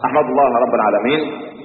احمد الله رب العالمين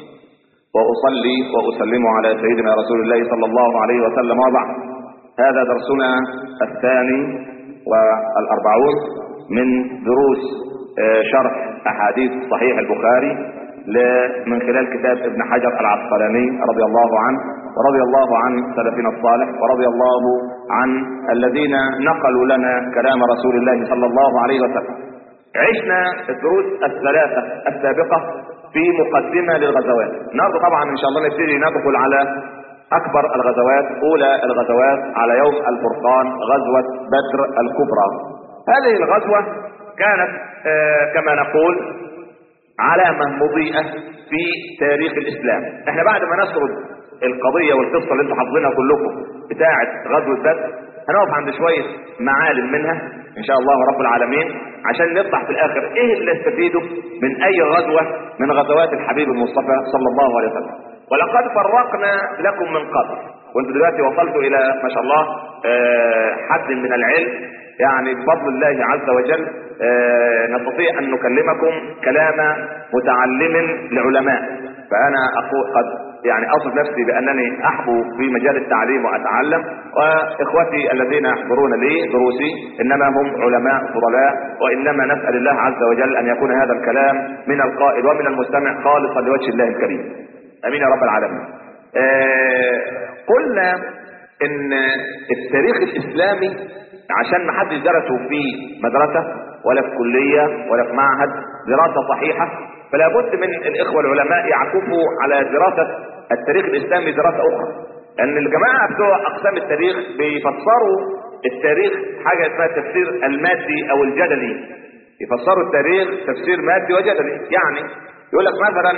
واصلي واسلم على سيدنا رسول الله صلى الله عليه وسلم وبعد هذا درسنا الثاني والاربعون من دروس آه، شرح احاديث صحيح البخاري من خلال كتاب ابن حجر العسقلاني رضي الله عنه ورضي الله عن سلفنا الصالح ورضي الله عن الذين نقلوا لنا كلام رسول الله صلى الله عليه وسلم عشنا الدروس الثلاثة السابقة في مقدمة للغزوات النهارده طبعا ان شاء الله نبتدي ندخل على اكبر الغزوات اولى الغزوات على يوم الفرقان غزوة بدر الكبرى هذه الغزوة كانت آه كما نقول علامة مضيئة في تاريخ الاسلام احنا بعد ما نسرد القضية والقصة اللي انتم حافظينها كلكم بتاعة غزوة بدر هنقف عند شوية معالم منها ان شاء الله رب العالمين عشان نطلع في الاخر ايه اللي نستفيده من اي غزوة من غزوات الحبيب المصطفى صلى الله عليه وسلم ولقد فرقنا لكم من قبل وانتم دلوقتي وصلتوا الى ما شاء الله حد من العلم يعني بفضل الله عز وجل نستطيع ان نكلمكم كلام متعلم لعلماء فانا اقول قد يعني اصف نفسي بانني احبو في مجال التعليم واتعلم واخوتي الذين يحضرون لي دروسي انما هم علماء فضلاء وانما نسال الله عز وجل ان يكون هذا الكلام من القائل ومن المستمع خالصا لوجه الله الكريم امين يا رب العالمين آه قلنا ان التاريخ الاسلامي عشان ما حدش درسه في مدرسة ولا في كلية ولا في معهد دراسة صحيحة فلا بد من الاخوة العلماء يعكفوا على دراسة التاريخ الاسلامي دراسة اخرى لان الجماعة بتوع اقسام التاريخ بيفسروا التاريخ حاجة اسمها التفسير المادي او الجدلي يفسروا التاريخ تفسير مادي وجدلي يعني يقول لك مثلا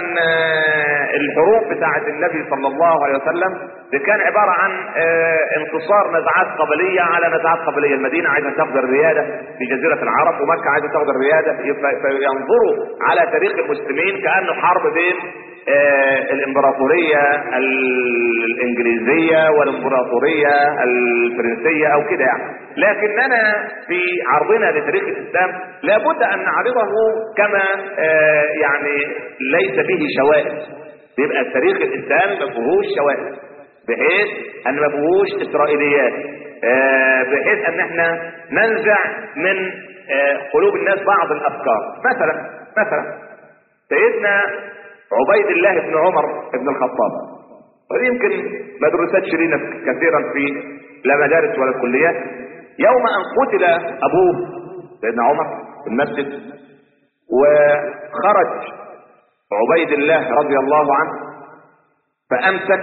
الحروب بتاعه النبي صلى الله عليه وسلم دي كان عبارة عن انتصار نزعات قبلية على نزعات قبلية المدينة عايزة تاخد الريادة في جزيرة العرب ومكة عايزة تاخد الريادة فينظروا على تاريخ المسلمين كأنه حرب بين الامبراطورية الانجليزية والامبراطورية الفرنسية او كده يعني لكننا في عرضنا لتاريخ الاسلام لابد ان نعرضه كما يعني ليس به شوائب يبقى التاريخ الاسلامي ما فيهوش شوائب بحيث ان ما فيهوش اسرائيليات بحيث ان احنا ننزع من قلوب الناس بعض الافكار مثلا مثلا سيدنا عبيد الله بن عمر بن الخطاب ودي يمكن ما درستش لنا كثيرا في لا مدارس ولا كليات يوم ان قتل ابوه سيدنا عمر في المسجد وخرج عبيد الله رضي الله عنه فامسك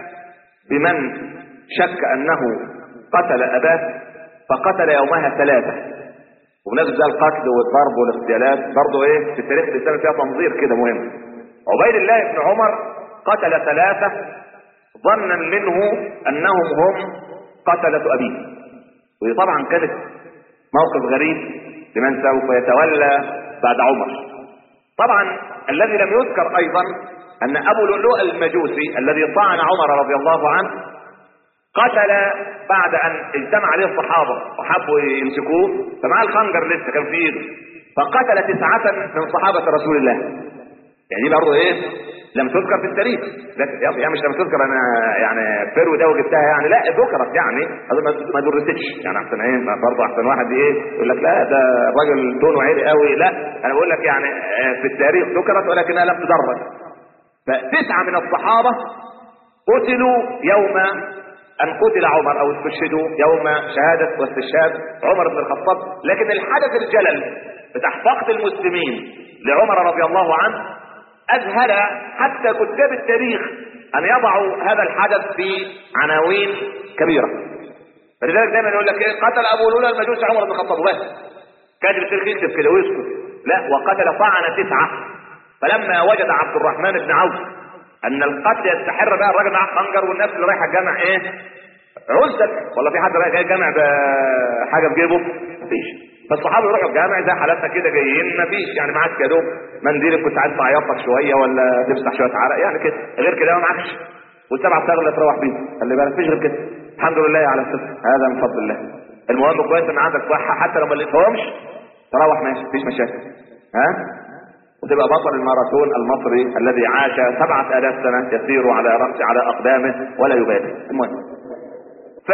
بمن شك انه قتل اباه فقتل يومها ثلاثه وبنفس ده القتل والضرب والاغتيالات برضه ايه في التاريخ الاسلامي فيها تنظير كده مهم عبيد الله بن عمر قتل ثلاثة ظنا منه انهم هم قتلة ابيه ودي طبعا كانت موقف غريب لمن سوف يتولى بعد عمر طبعا الذي لم يذكر ايضا ان ابو لؤلؤ المجوسي الذي طعن عمر رضي الله عنه قتل بعد ان اجتمع عليه الصحابة وحبوا يمسكوه فمعاه الخنجر لسه كان في ايده فقتل تسعة من صحابة رسول الله يعني دي برضه ايه لم تذكر في التاريخ لكن يعني مش لم تذكر انا يعني فرو ده وجبتها يعني لا ذكرت يعني ما درستش يعني احسن ايه برضه احسن واحد ايه يقول لك لا ده الراجل تونه عالي قوي لا انا بقول لك يعني في التاريخ ذكرت ولكنها لم تدرج فتسعه من الصحابه قتلوا يوم ان قتل عمر او استشهدوا يوم شهاده واستشهاد عمر بن الخطاب لكن الحدث الجلل بتاع فقد المسلمين لعمر رضي الله عنه اذهل حتى كتاب التاريخ ان يضعوا هذا الحدث في عناوين كبيره فلذلك دايما يقول لك ايه قتل ابو لولا المجوس عمر بن الخطاب بس كاتب التاريخ يكتب كده ويسكت لا وقتل طعن تسعه فلما وجد عبد الرحمن بن عوف ان القتل يستحر بقى الراجل معاه خنجر والناس اللي رايحه الجامع ايه عزت ولا في حد رايح جاي الجامع بحاجه في جيبه مفيش فالصحابه يروحوا الجامع زي حالاتنا كده جايين مفيش يعني معاك يا دوب منديل كنت عايز تعيطك شويه ولا تمسح شويه عرق يعني كده غير كده ما معكش والسبع صاغ اللي تروح بيه خلي بالك مفيش غير كده الحمد لله على الصفر هذا من فضل الله المهم كويس ان عندك صحه حتى لو ما لقيتهمش تروح ماشي مفيش مشاكل ها وتبقى بطل الماراثون المصري الذي عاش سبعة آلاف سنة يسير على رأس على أقدامه ولا يبالي المهم ف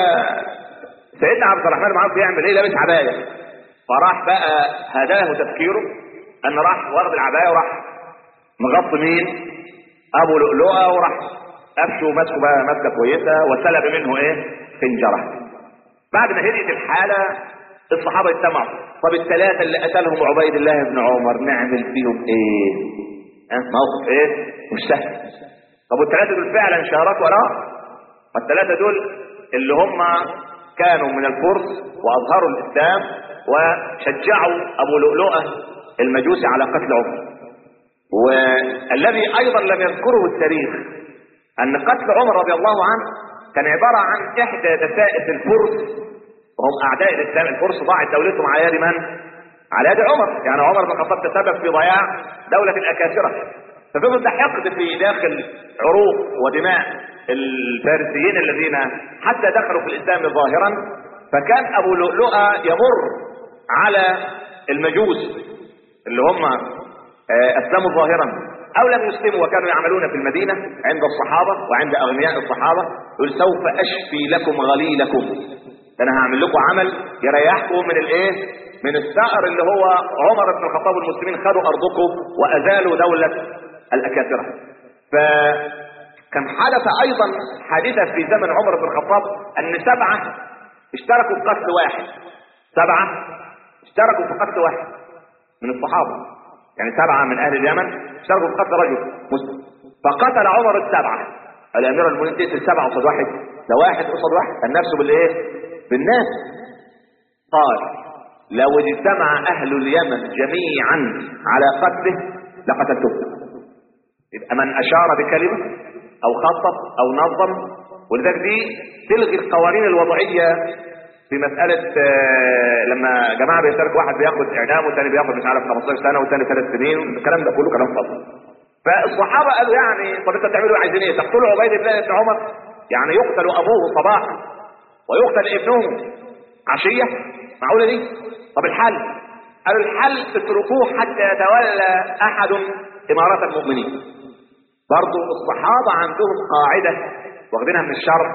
سيدنا عبد الرحمن بن عوف يعمل ايه لابس عبايه فراح بقى هداه تفكيره ان راح واخد العبايه وراح مغطي مين ابو لؤلؤه وراح قفشه ماسكه بقى ماسكه كويسه وسلب منه ايه خنجره بعد ما هديت الحاله الصحابه اجتمعوا طب الثلاثه اللي قتلهم عبيد الله بن عمر نعمل فيهم ايه ها موقف ايه مش سهل طب والثلاثه دول فعلا شاركوا وراه والثلاثه دول اللي هم كانوا من الفرس واظهروا الاسلام وشجعوا ابو لؤلؤه المجوسي على قتل عمر والذي ايضا لم يذكره التاريخ ان قتل عمر رضي الله عنه كان عباره عن احدى دسائس الفرس وهم اعداء الاسلام الفرس ضاعت دولتهم على يد من؟ على يد عمر يعني عمر بن الخطاب تسبب في ضياع دوله الاكاسره ففضل ده حقد في داخل عروق ودماء الفارسيين الذين حتى دخلوا في الاسلام ظاهرا فكان ابو لؤلؤه يمر على المجوس اللي هم آه، اسلموا ظاهرا او لم يسلموا وكانوا يعملون في المدينه عند الصحابه وعند اغنياء الصحابه يقول سوف اشفي لكم غليلكم ده انا هعمل لكم عمل يريحكم من الايه من الثأر اللي هو عمر بن الخطاب والمسلمين خدوا ارضكم وازالوا دوله الاكاسره فكان حدث ايضا حادثه في زمن عمر بن الخطاب ان سبعه اشتركوا في قتل واحد سبعه اشتركوا في قتل واحد من الصحابه يعني سبعه من اهل اليمن اشتركوا في قتل رجل مسلم فقتل عمر السبعه الامير المؤمنين تقتل سبعه قصاد واحد ده واحد قصاد واحد النفس بالايه؟ بالناس قال لو اجتمع اهل اليمن جميعا على قتله لقتلته يبقى من اشار بكلمه او خطط او نظم ولذلك دي تلغي القوانين الوضعيه في مسألة آه، لما جماعة بيشارك واحد بياخد إعدام والتاني بياخد مش عارف 15 سنة والتاني ثلاث سنين الكلام ده كله كلام فاضي. فالصحابة قالوا يعني طب انتوا بتعملوا عايزين ايه؟ تقتلوا عبيد الله بن عمر يعني يقتل أبوه صباحا ويقتل ابنه عشية معقولة دي؟ طب الحل؟ قالوا الحل اتركوه حتى يتولى أحد إمارات المؤمنين. برضو الصحابة عندهم قاعدة واخدينها من الشرع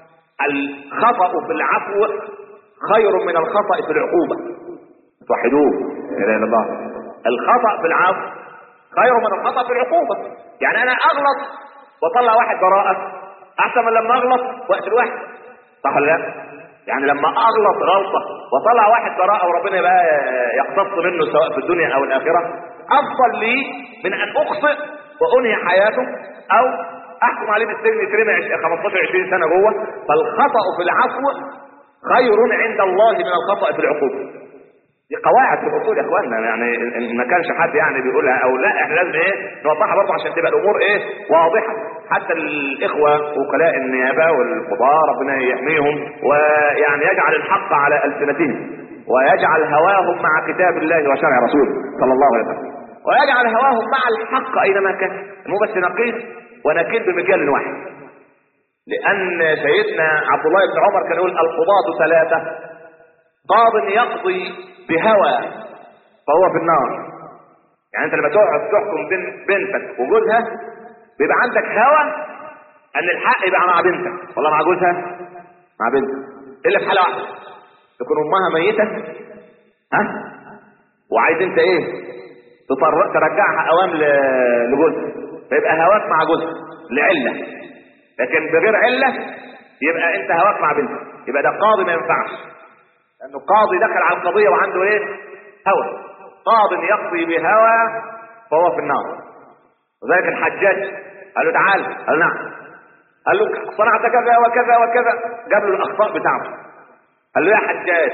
الخطأ في العفو خير من الخطأ في العقوبة توحدوه لا اله الا الله الخطأ في العفو خير من الخطأ في العقوبة يعني انا اغلط واطلع واحد براءة احسن من لما اغلط واقتل واحد صح ولا لا؟ يعني لما اغلط غلطة واطلع واحد براءة وربنا بقى يقتص منه سواء في الدنيا او الاخرة افضل لي من ان اخطئ وانهي حياته او احكم عليه بالسجن يترمي 15 20 سنه جوه فالخطا في العفو خير عند الله من الخطا في العقوبه دي قواعد في الاصول يا اخواننا يعني إن ما كانش حد يعني بيقولها او لا احنا لازم ايه نوضحها برضه عشان تبقى الامور ايه واضحه حتى الاخوه وكلاء النيابه والقضاه ربنا يحميهم ويعني يجعل الحق على السنتهم ويجعل هواهم مع كتاب الله وشرع رسوله صلى الله عليه وسلم ويجعل هواهم مع الحق اينما كان المهم بس نقيس ونكل بمكان واحد لان سيدنا عبد الله بن عمر كان يقول القضاة ثلاثة قاض يقضي بهوى فهو في النار يعني انت لما تقعد تحكم بين بنتك وجوزها بيبقى عندك هوى ان الحق يبقى مع بنتك والله مع جوزها مع بنتك الا في حاله واحده تكون امها ميته ها وعايز انت ايه تطر... ترجعها اوام ل- لجوزها فيبقى هواك مع جوزها لعله لكن بغير عله يبقى انت هواك مع بنتك يبقى ده قاضي ما ينفعش لانه قاضي دخل على القضيه وعنده ايه هوى قاض يقضي بهوى فهو في النار وذلك الحجاج قال له تعال قال له نعم قال له صنعت كذا وكذا وكذا جاب له الاخطاء بتاعته قال له يا حجاج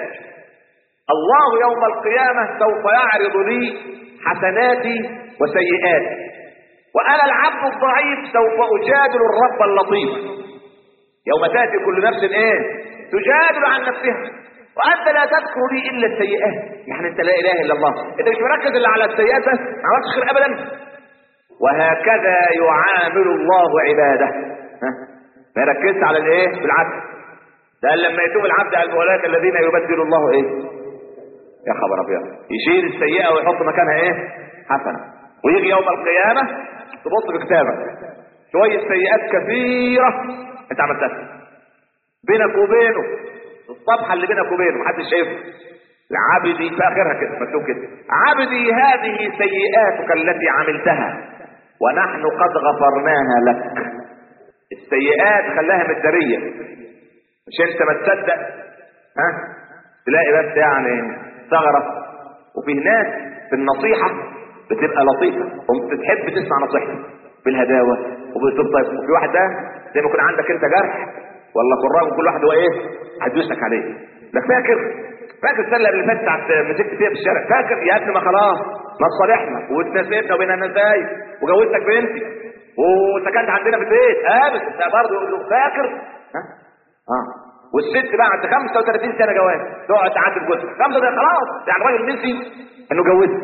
الله يوم القيامة سوف يعرض لي حسناتي وسيئاتي وأنا العبد الضعيف سوف أجادل الرب اللطيف يوم تأتي كل نفس إيه تجادل عن نفسها وأنت لا تذكر لي إلا السيئات يعني أنت لا إله إلا الله أنت مش مركز إلا على السيئات بس ما عملتش خير أبدا وهكذا يعامل الله عباده ها؟ ما يركزش على الإيه بالعكس ده قال لما يتوب العبد قال اولئك الذين يبدل الله ايه يا خبر ابيض يشيل السيئه ويحط مكانها ايه حسنه ويجي يوم القيامة تبص في كتابك شوية سيئات كثيرة انت عملتها بينك وبينه الصفحة اللي بينك وبينه محدش شايفها عبدي في اخرها كده مكتوب كده عبدي هذه سيئاتك التي عملتها ونحن قد غفرناها لك السيئات خلاها مدارية مش انت ما تصدق ها تلاقي بس يعني ثغرة وفي ناس في النصيحة بتبقى لطيفة وبتحب تسمع نصيحتك بالهداوة وبتطيب وفي واحد ده زي ما يكون عندك انت جرح ولا قرار كل واحد هو ايه هتدوسك عليه لك فاكر فاكر السنه اللي فاتت بتاعت مسكت فيها في الشارع فاكر يا ابني ما خلاص ما تصالحنا واتنسيتنا وبينا ازاي وجوزتك بنتي وسكنت عندنا في البيت اه بس انت برضه فاكر ها اه والست بعد 35 سنه جواز تقعد تعاتب جوزها 35 خلاص يعني الراجل نسي انه جوزها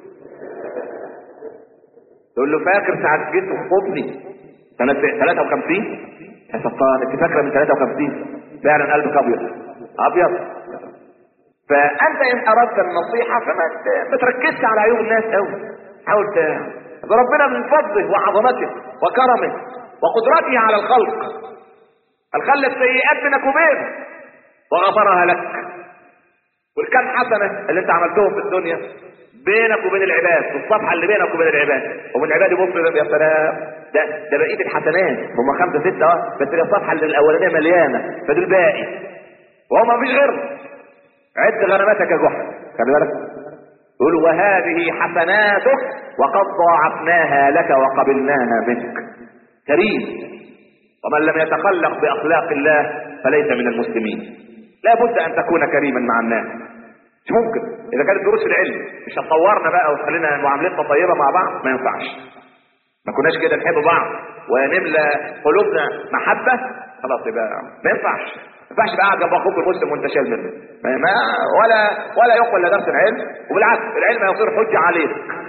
تقول له فاكر ساعه جيت تخطبني سنه 53 يا سلطان انت فاكره من 53 فعلا قلبك ابيض ابيض فانت ان اردت النصيحه فما ما تركزش على عيوب الناس قوي حاول ربنا من فضله وعظمته وكرمه وقدرته على الخلق خلى السيئات بينك وبينه وغفرها لك والكم حسنه اللي انت عملتهم في الدنيا بينك وبين العباد في الصفحه اللي بينك وبين العباد ومن العباد يبص يا سلام ده ده بقيه الحسنات هم خمسه سته اه بس هي الصفحه اللي الاولانيه مليانه فدول باقي وهو ما فيش غير عد غنماتك يا جحا خلي بالك يقول وهذه حسناتك وقد ضاعفناها لك وقبلناها منك كريم ومن لم يتخلق باخلاق الله فليس من المسلمين لا بد ان تكون كريما مع الناس مش ممكن اذا كانت دروس العلم مش هتطورنا بقى وتخلينا معاملتنا طيبه مع بعض ما ينفعش ما كناش كده نحب بعض ونملى قلوبنا محبه خلاص يبقى ما ينفعش ما ينفعش بقى قاعد جنب اخوك المسلم وانت شايل منه ما ولا ولا يقبل لا درس العلم وبالعكس العلم هيصير حجه عليك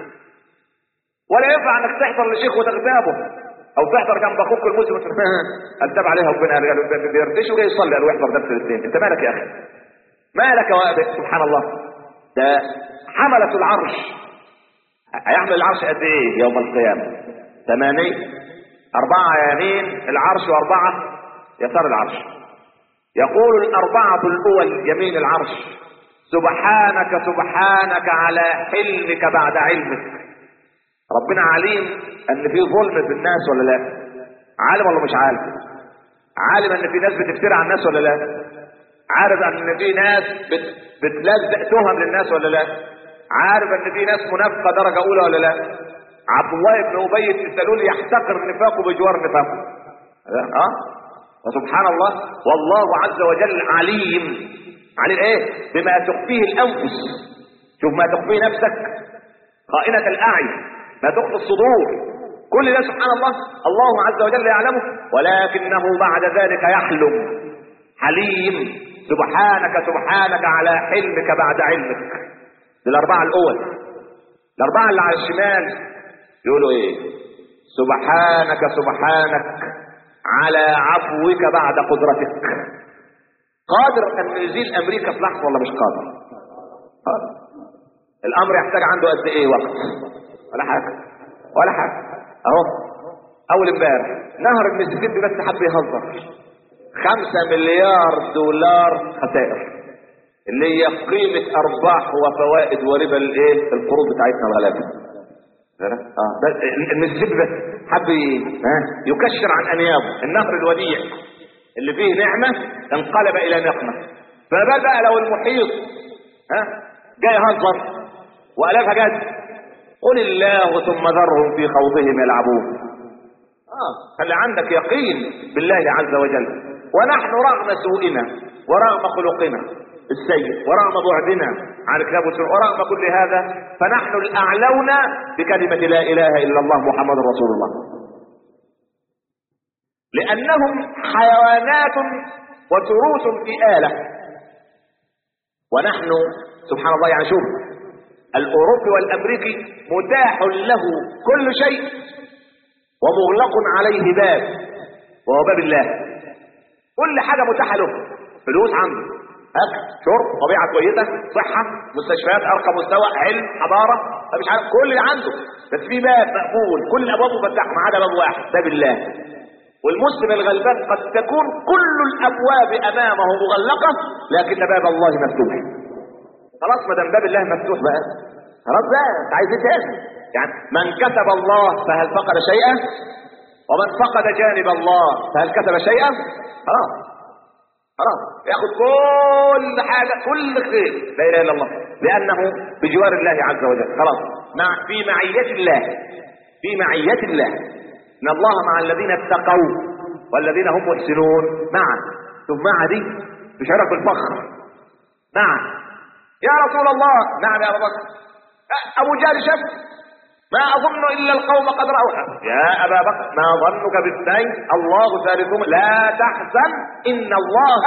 ولا ينفع انك تحضر لشيخ وتغتابه او تحضر جنب اخوك المسلم انتبه عليها ربنا بيردش وجاي يصلي قال يحضر درس الاثنين انت مالك يا اخي مالك يا سبحان الله ده حملة العرش هيحمل العرش قد ايه يوم القيامة ثمانية أربعة يمين العرش وأربعة يسار العرش يقول الأربعة الأول يمين العرش سبحانك سبحانك على حلمك بعد علمك ربنا عليم ان في ظلم في الناس ولا لا عالم ولا مش عالم عالم ان في ناس بتفتري على الناس ولا لا عارف ان في ناس بت... بتلزق تهم للناس ولا لا عارف ان في ناس منافقه درجه اولى ولا لا عبد الله بن ابي بن سلول يحتقر نفاقه بجوار نفاقه اه وسبحان الله والله عز وجل عليم عليم ايه بما تخفيه الانفس شوف ما تخفيه نفسك خائنة الاعين ما تخفي الصدور كل ده سبحان الله الله عز وجل يعلمه ولكنه بعد ذلك يحلم حليم سبحانك سبحانك على حلمك بعد علمك دي الأربعة الأول الأربعة اللي على الشمال يقولوا إيه سبحانك سبحانك على عفوك بعد قدرتك قادر أن يزيل أمريكا في لحظة ولا مش قادر قادر الأمر يحتاج عنده قد إيه وقت ولا حاجة ولا حاجة أهو أول امبارح نهر المسيسيبي بس حب يهزر خمسة مليار دولار خسائر اللي هي قيمة أرباح وفوائد وربا الإيه؟ القروض بتاعتنا الغلابة. اه المسيسيبي بس حب ها يكشر عن أنيابه النهر الوديع اللي فيه نعمة انقلب إلى نقمة فما بقى لو المحيط ها جاي يهزر وألافها جد قل الله ثم ذرهم في خوضهم يلعبون اه خلي عندك يقين بالله عز وجل ونحن رغم سوءنا ورغم خلقنا السيء ورغم بعدنا عن الكتاب والسنه ورغم كل هذا فنحن الاعلون بكلمه لا اله الا الله محمد رسول الله لانهم حيوانات وتروس في اله ونحن سبحان الله يعني شوف الاوروبي والامريكي متاح له كل شيء ومغلق عليه باب وهو باب الله كل حاجه متاحه له فلوس عنده اكل شرب طبيعه كويسه صحه مستشفيات ارقى مستوى علم حضاره مش عارف كل اللي عنده بس في باب مقفول كل الابواب مفتحه ما عدا باب واحد باب الله والمسلم الغلبان قد تكون كل الابواب امامه مغلقه لكن باب الله مفتوح خلاص ما دام باب الله مفتوح بقى خلاص بقى انت عايز ايه تاني يعني من كتب الله فهل فقد شيئا ومن فقد جانب الله فهل كتب شيئا خلاص خلاص ياخد كل حاجه كل خير لا اله الا الله لانه بجوار الله عز وجل خلاص مع في معيه الله في معيه الله ان الله مع الذين اتقوا والذين هم محسنون معا ثم مع دي بشرف الفخر معا يا رسول الله نعم يا ابو بكر ابو جهل شف ما اظن الا القوم قد راوها يا ابا بكر ما ظنك باثنين الله ثالثهم لا تحزن ان الله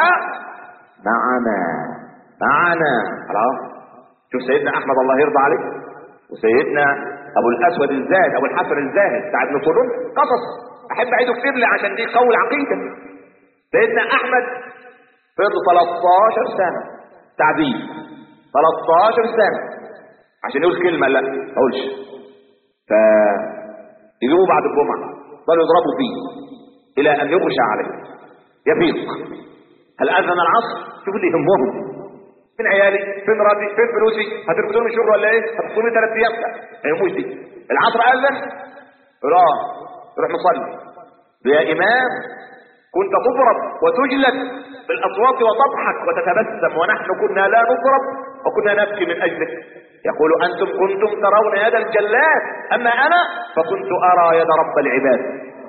معنا معنا خلاص شوف سيدنا احمد الله يرضى عليه وسيدنا ابو الاسود الزاهد ابو الحسن الزاهد بتاع ابن طولون قصص احب اعيده كتير لي عشان دي قول عقيده سيدنا احمد فضل 13 سنه تعذيب 13 سنه عشان يقول كلمه لا ما اقولش ف يجيبوه بعد الجمعه ضلوا يضربوا فيه الى ان يغشى عليه يفيق هل اذن العصر شوف اللي يهمهم فين عيالي فين راتي فين فلوسي هترفضوني شغل ولا ايه هتفصلوني ثلاث ايام لا ما يهموش دي العصر اذن يروح يروح مصلي يا امام كنت تضرب وتجلد بالاصوات وتضحك وتتبسم ونحن كنا لا نضرب وكنا نبكي من اجلك يقول انتم كنتم ترون يد الجلاد اما انا فكنت ارى يد رب العباد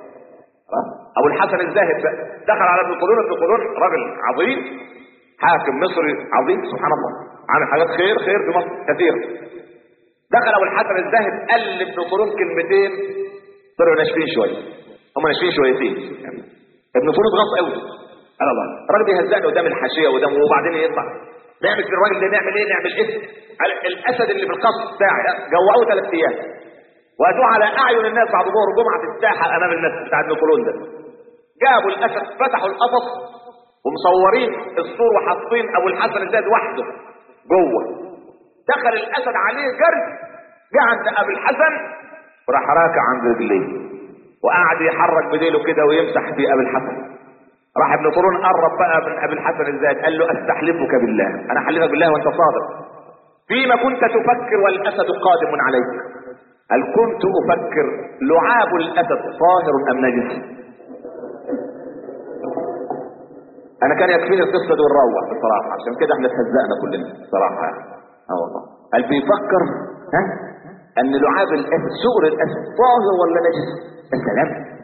ابو الحسن الزاهد بقى دخل على ابن قلون ابن قلون رجل عظيم حاكم مصري عظيم سبحان الله عامل حاجات خير خير في مصر كثير دخل ابو الحسن الزاهد قال لابن قلون كلمتين طلعوا ناشفين شويه هم ناشفين شويتين يعني ابن قلون غص قوي قال الله الراجل بيهزقني قدام الحاشيه قدام وبعدين يطلع نعمل في الراجل ده نعمل ايه نعمل ايه قال الاسد اللي في القصر بتاعي جوعوه ثلاث ايام واتوه على اعين الناس بعد ظهر الجمعه في الساحه امام الناس بتاع ابن قلون ده جابوا الاسد فتحوا القفص ومصورين السور وحاطين ابو الحسن الزاد وحده جوه دخل الاسد عليه جري جه عند ابو الحسن وراح راكع عند رجليه وقعد يحرك بديله كده ويمسح في ابي الحسن راح ابن قرون قرب بقى من ابي الحسن الزاد قال له استحلفك بالله انا احلفك بالله وانت صادق فيما كنت تفكر والاسد قادم عليك هل كنت افكر لعاب الاسد طاهر ام نجس انا كان يكفيني القصه دي ونروح بصراحه عشان كده احنا اتهزقنا كلنا بصراحه يعني اه والله هل بيفكر ها ان لعاب الاسد سؤر الاسد طاهر ولا نجس السلام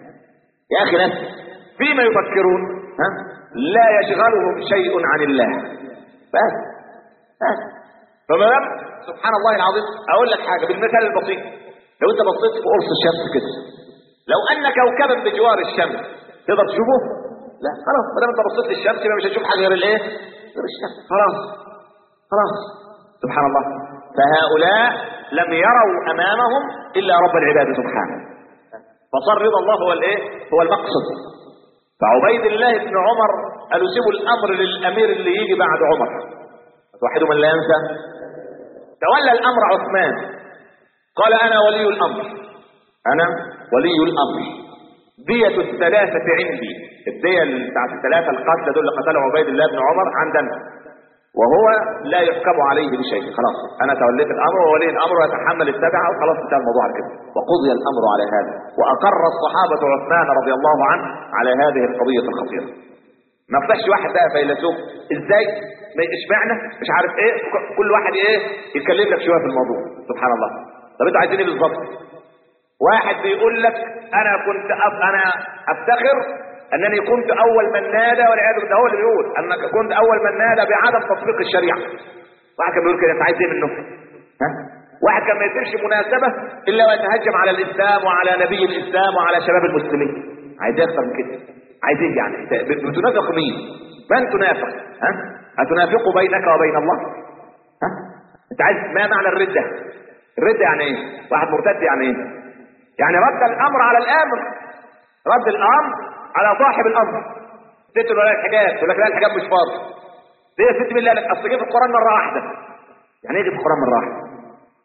يا اخي ناس فيما يفكرون ها لا يشغلهم شيء عن الله بس بس فما دام سبحان الله العظيم اقول لك حاجه بالمثال البسيط لو انت بصيت في قرص الشمس كده لو ان كوكبا بجوار الشمس تقدر تشوفه لا خلاص ما دام انت بصيت للشمس يبقى مش هتشوف حاجه غير الايه غير الشمس خلاص خلاص سبحان الله فهؤلاء لم يروا امامهم الا رب العباد سبحانه فصار رضا الله هو الايه هو المقصد فعبيد الله بن عمر قالوا سيبوا الامر للامير اللي يجي بعد عمر واحد من لا ينسى تولى الامر عثمان قال انا ولي الامر انا ولي الامر دية الثلاثة عندي الدية بتاعت الثلاثة القتلى دول اللي قتلوا عبيد الله بن عمر عندنا وهو لا يحكم عليه بشيء خلاص انا توليت الامر وولي الامر يتحمل التبعه وخلاص انتهى الموضوع على كده وقضي الامر على هذا واقر الصحابه عثمان رضي الله عنه على هذه القضيه الخطيره ما طلعش واحد بقى فيلسوف ازاي ما اشمعنى مش عارف ايه كل واحد ايه يتكلم لك شويه في الموضوع سبحان الله طب انتوا عايزين ايه بالظبط واحد بيقول لك انا كنت أف... انا افتخر انني كنت اول من نادى والعياذ بالله هو اللي بيقول انك كنت اول من نادى بعدم تطبيق الشريعه واحد كان بيقول كده انت عايز ايه منه ها واحد كان ما يسيبش مناسبه الا ويتهجم على الاسلام وعلى نبي الاسلام وعلى شباب المسلمين عايز ايه اكتر من كده عايز ايه يعني بتنافق مين من تنافق ها هتنافق بينك وبين الله ها انت عايز ما معنى الرده الرده يعني ايه واحد مرتد يعني ايه يعني رد الامر على الامر رد الامر على صاحب الامر ست ولا الحجاب يقول لك لا الحجاب مش فرض ليه يا ست بالله لك اصل جه في القران مره واحده يعني ايه جه في القران مره واحده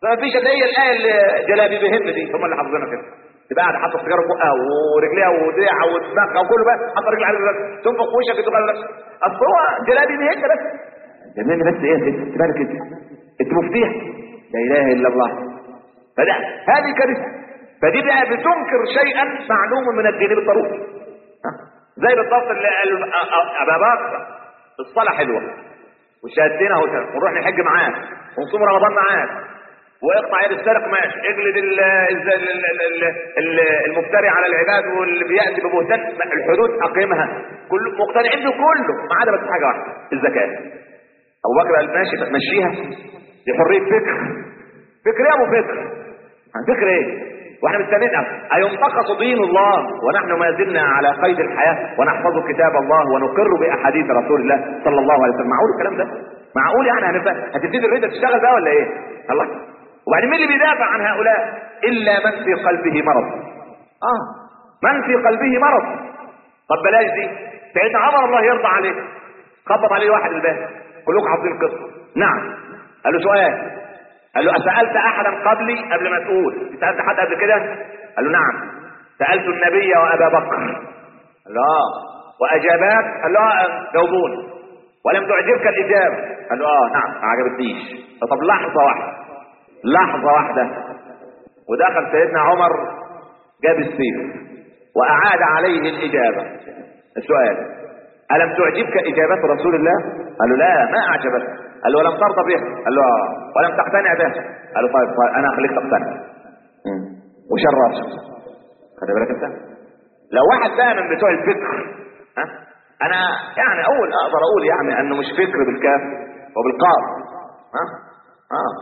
فما فيش الا هي الايه اللي جلابي بهم دي هم اللي حافظينها كده تبقى قاعده حاطه سيجاره في بقها ورجليها ودراعها ودماغها وكله بس حاطه رجل على رجلها تنفخ في وشك تقول لك اصل هو جلابي بهم بس جنني بس ايه يا ست تبارك انت انت مفتيح لا اله الا الله فده هذه كارثه فدي بقى بتنكر شيئا معلوم من الدين بالضروره ها؟ زي بالضبط اللي ال- أ- أ- ابا بكر الصلاه حلوه وشهادتين اهو ونروح نحج معاك ونصوم رمضان معاك واقطع يد السارق ماشي اجلد ال- ال- ال- ال- ال- المفتري على العباد واللي بياتي ببهتان الحدود اقيمها كل مقتنعين بكله ما عدا بس حاجه واحده الزكاه ابو بكر قال ماشي مشيها دي حريه فكر فكر ايه يا ابو فكر فكر ايه واحنا مستنيين اينتقص دين الله ونحن ما زلنا على قيد الحياه ونحفظ كتاب الله ونقر باحاديث رسول الله صلى الله عليه وسلم معقول الكلام ده معقول يعني هنبقى هتبتدي الرده تشتغل بقى ولا ايه الله وبعدين مين اللي بيدافع عن هؤلاء الا من في قلبه مرض اه من في قلبه مرض طب بلاش دي سيدنا عمر الله يرضى عليه خبط عليه واحد الباب كلكم حافظين القصه نعم قال له سؤال قال له أسألت أحدا قبلي قبل ما تقول سألت حد قبل كده قال له نعم سألت النبي وأبا بكر قال له آه وأجاباك قال له آه جاوبوني ولم تعجبك الإجابة قال له آه نعم ما عجبتنيش طب لحظة واحدة لحظة واحدة ودخل سيدنا عمر جاب السيف وأعاد عليه الإجابة السؤال ألم تعجبك إجابات رسول الله؟ قال له لا ما أعجبك قال له ولم ترضى بها قال له آه ولم تقتنع بها قال له طيب, طيب أنا أخليك تقتنع وشال راسه خد بالك أنت لو واحد بقى من بتوع الفكر ها أنا يعني أول أقدر أقول يعني أنه مش فكر بالكاف وبالقاف ها ها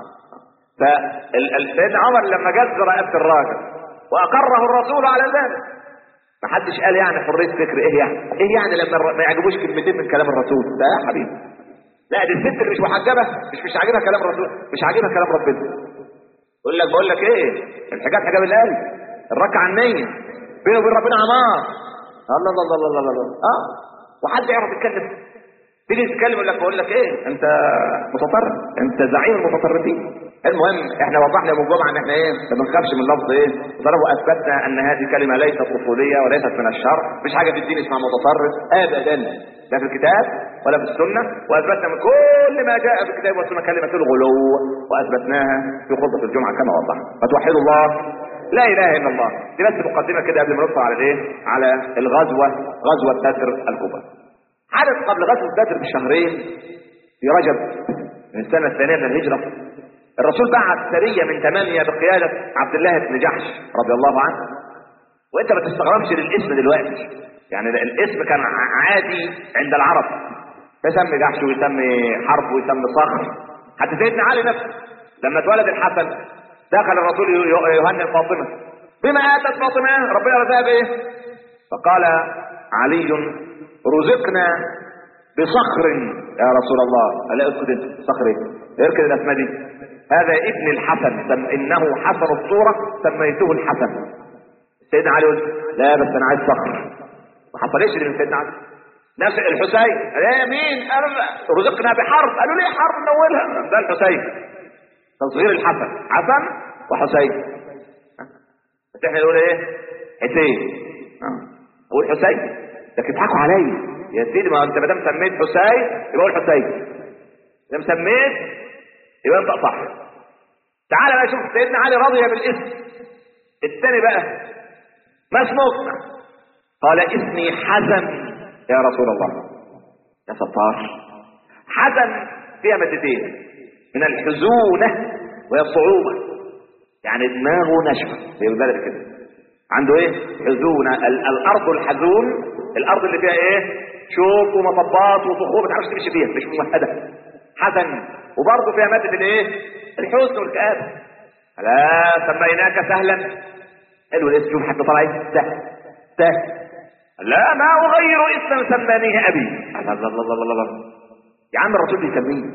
فسيدنا عمر لما جز رقبة الراجل وأقره الرسول على ذلك ما حدش قال يعني حريه فكر ايه يعني ايه يعني لما الر- ما يعجبوش كلمتين من كلام الرسول لا يا حبيبي لا دي الست اللي مش محجبه مش مش عاجبها كلام الرسول مش عاجبها كلام ربنا يقول لك بقول لك ايه الحجاب حجاب القلب الركعه النيه بينه وبين ربنا عمار الله الله الله الله الله, الله. اه وحد يعرف يتكلم تيجي تتكلم يقول لك بقول لك ايه انت متطرف انت زعيم المتطرفين المهم احنا وضحنا يوم الجمعه ان احنا ايه ما بنخافش من لفظ ايه ضرب واثبتنا ان هذه كلمه ليست طفوليه وليست من الشر مش حاجه في الدين اسمها متطرف ابدا لا في الكتاب ولا في السنه واثبتنا من كل ما جاء في الكتاب والسنه كلمه الغلو واثبتناها في خطبه الجمعه كما وضحنا فتوحدوا الله لا اله الا الله دي بس مقدمه كده قبل ما ندخل على الايه على الغزوه غزوه بدر الكبرى حدث قبل غزوه بدر بشهرين في رجب من السنه الثانيه من الهجره الرسول بعت سريه من ثمانيه بقياده عبد الله بن جحش رضي الله عنه وانت ما تستغربش للاسم دلوقتي يعني ده الاسم كان ع- عادي عند العرب يسمي جحش ويسمي حرب ويسمي صخر حتى سيدنا علي نفسه لما اتولد الحسن دخل الرسول ي- ي- يهنئ فاطمه بما اتت فاطمه ربنا رزقها بايه؟ فقال علي رزقنا بصخر يا رسول الله الا اسكت انت صخر ايه اركن الاسماء دي هذا ابن الحسن سم انه حسن الصوره سميته الحسن سيدنا علي يقول لا بس انا عايز صخر ما حصلش اللي من سيدنا علي نفس الحسين قال ايه مين قال رزقنا بحرب قالوا ليه حرب نولها ده الحسين تصغير الحسن حسن وحسين ها؟ بس احنا نقول ايه حسين ها؟ اقول حسين ده بيضحكوا عليا يا سيدي ما انت ما دام سميت حسين يبقى قول حسين اذا سميت يبقى انت صح تعال بقى شوف سيدنا علي رضي بالاسم الثاني بقى ما اسمك قال اسمي حزن يا رسول الله يا ستار حزن فيها مادتين من الحزونة وهي الصعوبة يعني دماغه ناشفة زي ذلك كده عنده ايه حزونة ال- الارض الحزون الارض اللي فيها ايه شوك ومطبات وصخور ما تعرفش تمشي فيها مش ممهدة حزن وبرضه فيها مادة الايه الحزن والكآبة لا سميناك سهلا حلو الاسم شوف حتى طلع ايه سهل سهل لا ما اغير اسما سمانيه ابي الله الله الله الله الله يا عم الرسول بيسميه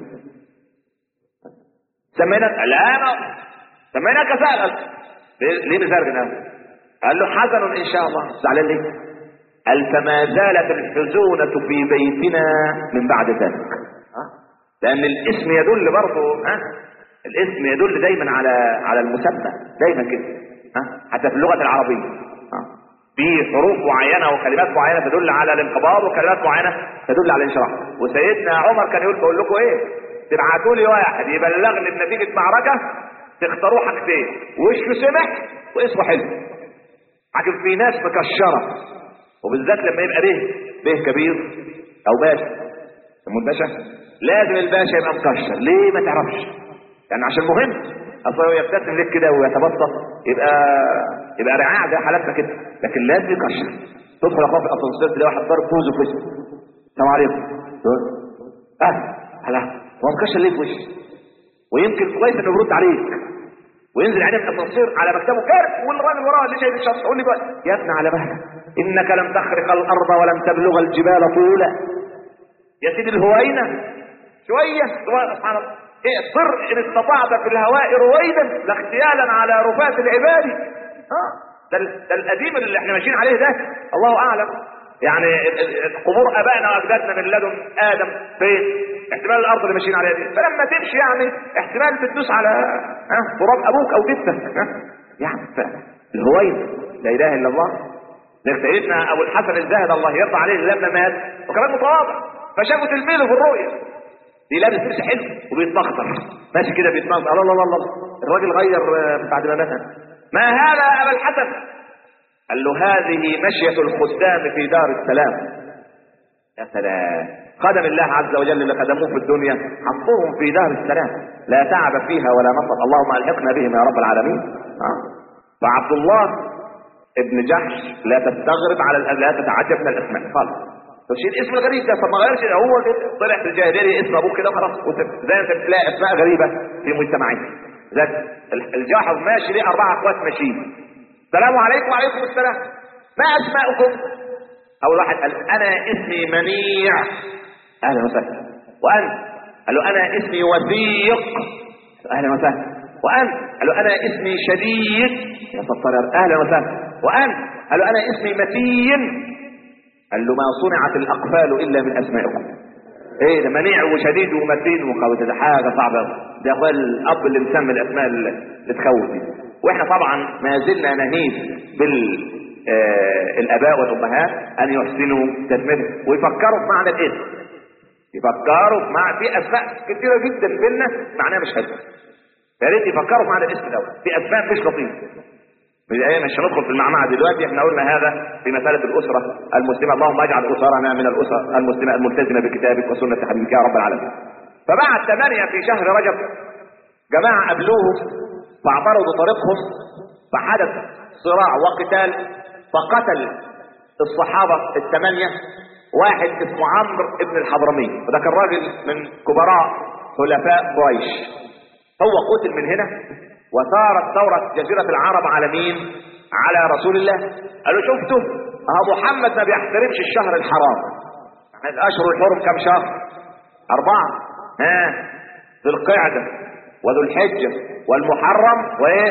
سميناك لا ما سميناك سهلا ليه ليه بزرق ده قال له حزن ان شاء الله زعلان ليه قال فما زالت الحزونة في بيتنا من بعد ذلك ها؟ لان الاسم يدل برضه ها الاسم يدل دايما على على المسمى دايما كده ها حتى في اللغه العربيه ها في حروف معينه وكلمات معينه تدل على الانقباض وكلمات معينه تدل على الانشراح وسيدنا عمر كان يقول بقول لكم ايه تبعتوا لي واحد يبلغني بنتيجه معركه تختاروا حاجتين وشه سمح واسمه حلو لكن في ناس مكشره وبالذات لما يبقى به به كبير او باشا سموه الباشا لازم الباشا يبقى مكشر ليه ما تعرفش يعني عشان مهم اصل هو يبتسم لك كده ويتبسط يبقى يبقى رعاع زي حالاتنا كده لكن لازم يكشر تدخل اخوه في الاسانسير تلاقي واحد ضارب بوزه في وشه السلام عليكم اه هلا هو مكشر ليه في وشي ويمكن كويس انه يرد عليك وينزل عليه من الاسانسير على مكتبه كارف والراجل وراه اللي جاي الشخص يقول لي بقى يا ابني على مهلك انك لم تخرق الارض ولم تبلغ الجبال طولا يا سيدي الهوينه شويه سبحان الله إيه صر ان استطعت في الهواء رويدا لاغتيالا على رفاة العباد اه ده, ال- ده القديم اللي احنا ماشيين عليه ده الله اعلم يعني ال- ال- قبور ابائنا واجدادنا من لدن ادم فين احتمال الارض اللي ماشيين عليها دي فلما تمشي يعني احتمال تدوس على ها تراب ابوك او جدك ها يعني ف- الهوين لا اله الا الله لك سيدنا ابو الحسن الزاهد الله يرضى عليه لما مات وكمان متواضع فشافوا تلميذه في الرؤيا دي لابس لبس حلو وبيتبختر ماشي كده بيتبختر الله الله الله الراجل غير آه، بعد ما مات ما هذا يا ابا الحسن قال له هذه مشية الخدام في دار السلام يا سلام خدم الله عز وجل اللي خدموه في الدنيا حطوهم في دار السلام لا تعب فيها ولا نصب اللهم الحقنا بهم يا رب العالمين آه. فعبد الله ابن جحش لا تستغرب على الأ- لا تتعجب من الاسماء خالص طب شيل الاسم الغريب ده طب ما غيرش هو كده طلع في الجاهليه اسم ابوه كده خلاص وت- زي انت بتلاقي اسماء غريبه في مجتمعين ذات ال- الجاحظ ماشي ليه اربعه اخوات ماشيين السلام عليكم وعليكم السلام ما اسماؤكم اول واحد قال انا اسمي منيع اهلا وسهلا وانت قال له انا اسمي وثيق اهلا وسهلا وانت قال له انا اسمي شديد يا ستار اهلا وسهلا وانت قال له انا اسمي متين قال له ما صنعت الاقفال الا من اسمائكم ايه ده منيع وشديد ومتين وقوي ده حاجه صعبه أوي. ده اخويا الاب اللي مسمي الاسماء اللي اللي تخوف دي واحنا طبعا ما زلنا نهيب بال آه الاباء والامهات ان يحسنوا تسميته ويفكروا في معنى الاسم يفكروا في معنى في اسماء كثيره جدا بينا معناها مش حلو يا ريت يفكروا في معنى الاسم الاول في اسماء مش لطيفه بالآية مش هندخل في المعمعة دلوقتي احنا قلنا هذا في مسألة الأسرة المسلمة اللهم اجعل أسرنا من الأسر المسلمة الملتزمة بكتابك وسنة حبيبك يا رب العالمين فبعد ثمانية في شهر رجب جماعة قابلوه فاعترضوا طريقهم فحدث صراع وقتال فقتل الصحابة الثمانية واحد اسمه عمرو ابن الحضرمي وده كان راجل من كبراء خلفاء قريش هو قتل من هنا وثارت ثورة جزيرة العرب على مين؟ على رسول الله قالوا شفتوا اه محمد ما بيحترمش الشهر الحرام يعني الاشهر الحرم كم شهر؟ أربعة ها ذو القعدة وذو الحجة والمحرم وإيه؟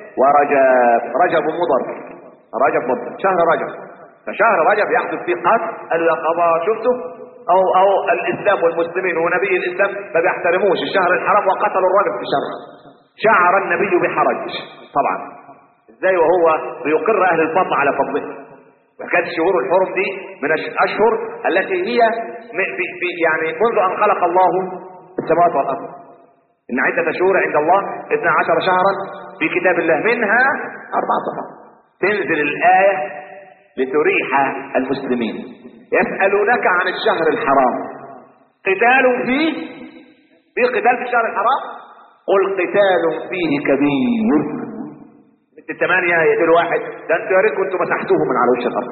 ورجب رجب مضر رجب مضر شهر رجب فشهر رجب يحدث فيه قتل قالوا يا خبا شفتوا أو أو الإسلام والمسلمين ونبي الإسلام ما بيحترموش الشهر الحرام وقتلوا الرجل في شهر شعر النبي بحرج طبعا ازاي وهو بيقر اهل الفضل على فضله وكانت شهور الحرم دي من الاشهر التي هي م- في في يعني منذ ان خلق الله السماوات والارض ان عده شهور عند الله 12 شهرا في كتاب الله منها اربعه شهور تنزل الايه لتريح المسلمين يسالونك عن الشهر الحرام قتال فيه في قتال في الشهر الحرام قل قتال فيه كبير انت الثمانية يقتلوا واحد ده انتوا يا ريت كنتوا مسحتوهم من على وش الارض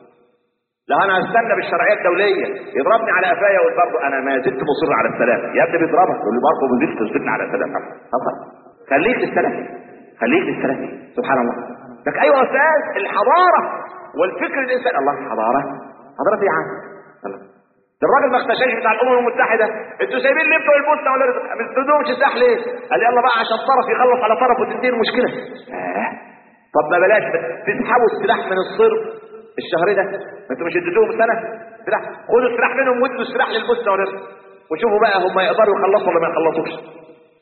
لو انا هستنى بالشرعيه الدوليه يضربني على قفايا ويقول برضه انا ما زلت مصر على السلام يا ابني بيضربك يقول لي برضه ما زلت تصدقني على السلام خلاص خليك للسلام خليك للسلام سبحان الله لك ايوه يا استاذ الحضاره والفكر الانساني الله حضاره حضاره ايه يا عم الله. ده الراجل ما اختشاش بتاع الامم المتحده انتوا سايبين ليه بتوع البوسنه ولا ما بتدومش سلاح ليه؟ قال يلا بقى عشان طرف يخلص على طرف وتنتهي المشكله آه. طب ما بلاش بس تسحبوا السلاح من الصرب الشهر ده ما انتوا مش اديتوهم سنه سلاح خدوا السلاح منهم وادوا السلاح للبوسنه ولا وشوفوا بقى هم يقدروا يخلصوا ولا ما يخلصوش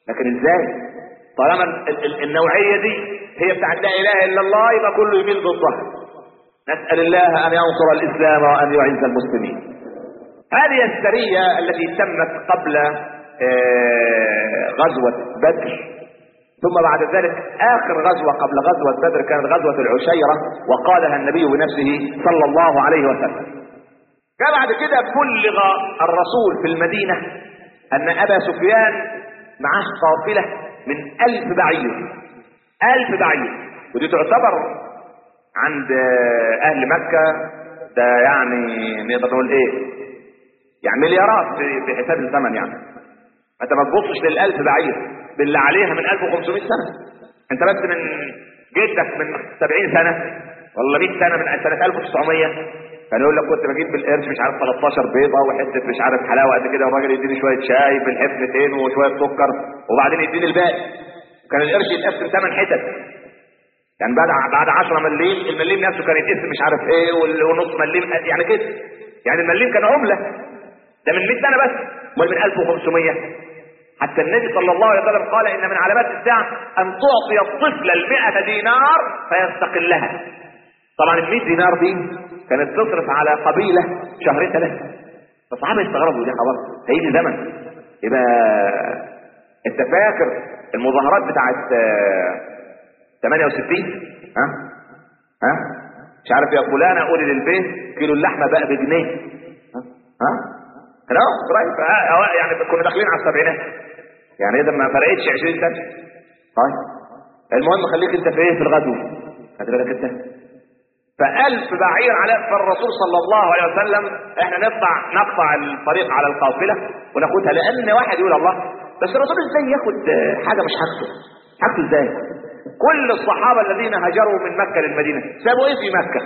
لكن ازاي طالما النوعية دي هي بتاعت لا اله الا الله يبقى كله يميل ضدها نسأل الله ان ينصر الاسلام وان يعز المسلمين هذه السرية التي تمت قبل آه، غزوة بدر ثم بعد ذلك اخر غزوة قبل غزوة بدر كانت غزوة العشيرة وقالها النبي بنفسه صلى الله عليه وسلم فبعد كده بلغ الرسول في المدينة ان ابا سفيان معاه قافلة من الف بعير الف بعير ودي تعتبر عند اهل مكة ده يعني نقدر نقول ايه يعني مليارات في حساب الزمن يعني انت ما تبصش للالف بعير باللي عليها من 1500 سنة انت بس من جدك من 70 سنة ولا 100 سنة من سنة 1900 كان يقول لك كنت بجيب بالقرش مش عارف 13 بيضه وحته مش عارف حلاوه قد كده والراجل يديني شويه شاي بالحفنتين وشويه سكر وبعدين يديني الباقي كان القرش يتقسم ثمان حتت يعني بعد بعد 10 مليم المليم نفسه كان يتقسم مش عارف ايه ونص مليم يعني كده يعني المليم كان عمله ده من 100 سنه بس امال من 1500 حتى النبي صلى الله عليه وسلم قال ان من علامات الساعه ان تعطي الطفل ال دينار فيستقلها طبعا ال 100 دينار دي كانت تصرف على قبيلة شهرين ثلاثة فالصحابة يستغربوا دي خلاص هيجي زمن يبقى انت فاكر المظاهرات بتاعت 68 ها ها مش عارف يا فلان قولي للبيت كيلو اللحمه بقى بجنيه ها ها قريب يعني كنا داخلين على السبعينات يعني اذا ما فرقتش 20 سنه طيب المهم خليك انت في ايه في الغزو خلي بالك انت فألف بعير على فالرسول صلى الله عليه وسلم احنا نقطع نقطع الطريق على القافلة وناخدها لأن واحد يقول الله بس الرسول ازاي ياخد حاجة مش حاجته حاجته ازاي كل الصحابة الذين هاجروا من مكة للمدينة سابوا ايه في مكة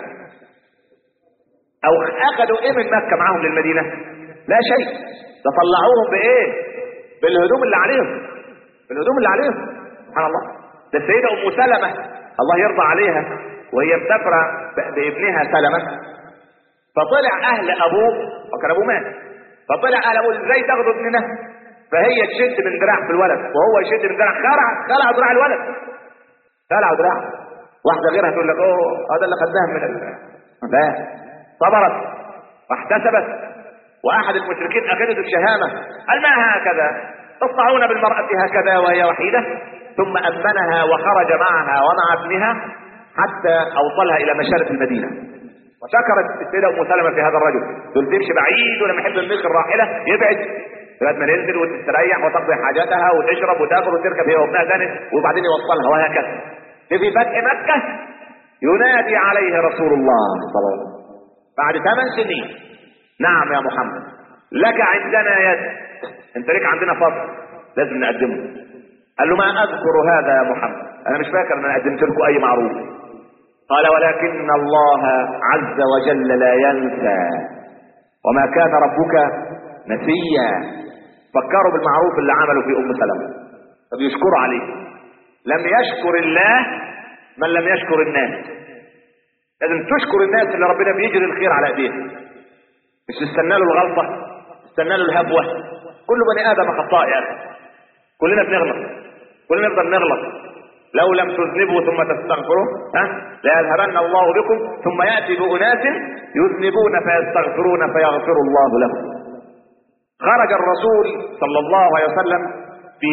او اخذوا ايه من مكة معاهم للمدينة لا شيء ده طلعوهم بايه بالهدوم اللي عليهم بالهدوم اللي عليهم سبحان الله ده السيدة ام سلمة الله يرضى عليها وهي مسافرة بابنها سلمة فطلع اهل ابوه وكان ابوه مات فطلع اهل ابوه ازاي تاخدوا ابننا فهي تشد من دراع في الولد وهو يشد من دراع خلع خلع دراع الولد خلع دراع واحدة غيرها تقول لك اوه هذا اللي خدناها من ال... لا صبرت واحتسبت واحد المشركين اخذت الشهامة قال ما هكذا تصنعون بالمرأة هكذا وهي وحيدة ثم أمنها وخرج معها ومع ابنها حتى اوصلها الى مشارف المدينة وشكرت السيدة ام سلمة في هذا الرجل تقول تمشي بعيد ولما يحب الملك الراحلة يبعد لغايه ما ننزل وتستريح وتقضي حاجاتها وتشرب وتاكل وتركب هي وابنها ثاني وبعدين يوصلها وهكذا في فتح مكة ينادي عليه رسول الله صلى الله عليه وسلم بعد ثمان سنين نعم يا محمد لك عندنا يد انت لك عندنا فضل لازم نقدمه قال له ما اذكر هذا يا محمد انا مش فاكر ان انا قدمت لكم اي معروف قال ولكن الله عز وجل لا ينسى وما كان ربك نسيا فكروا بالمعروف اللي عملوا في ام سلمة فبيشكروا عليه لم يشكر الله من لم يشكر الناس لازم تشكر الناس اللي ربنا بيجري الخير على ايديهم مش تستنى له الغلطه تستنى له الهبوه كل بني ادم خطاء يا اخي كلنا بنغلط كلنا نقدر نغلط لو لم تذنبوا ثم تستغفروا ها ليذهبن الله بكم ثم ياتي باناس يذنبون فيستغفرون فيغفر الله لهم خرج الرسول صلى الله عليه وسلم في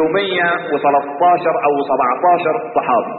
313 او 17 صحابي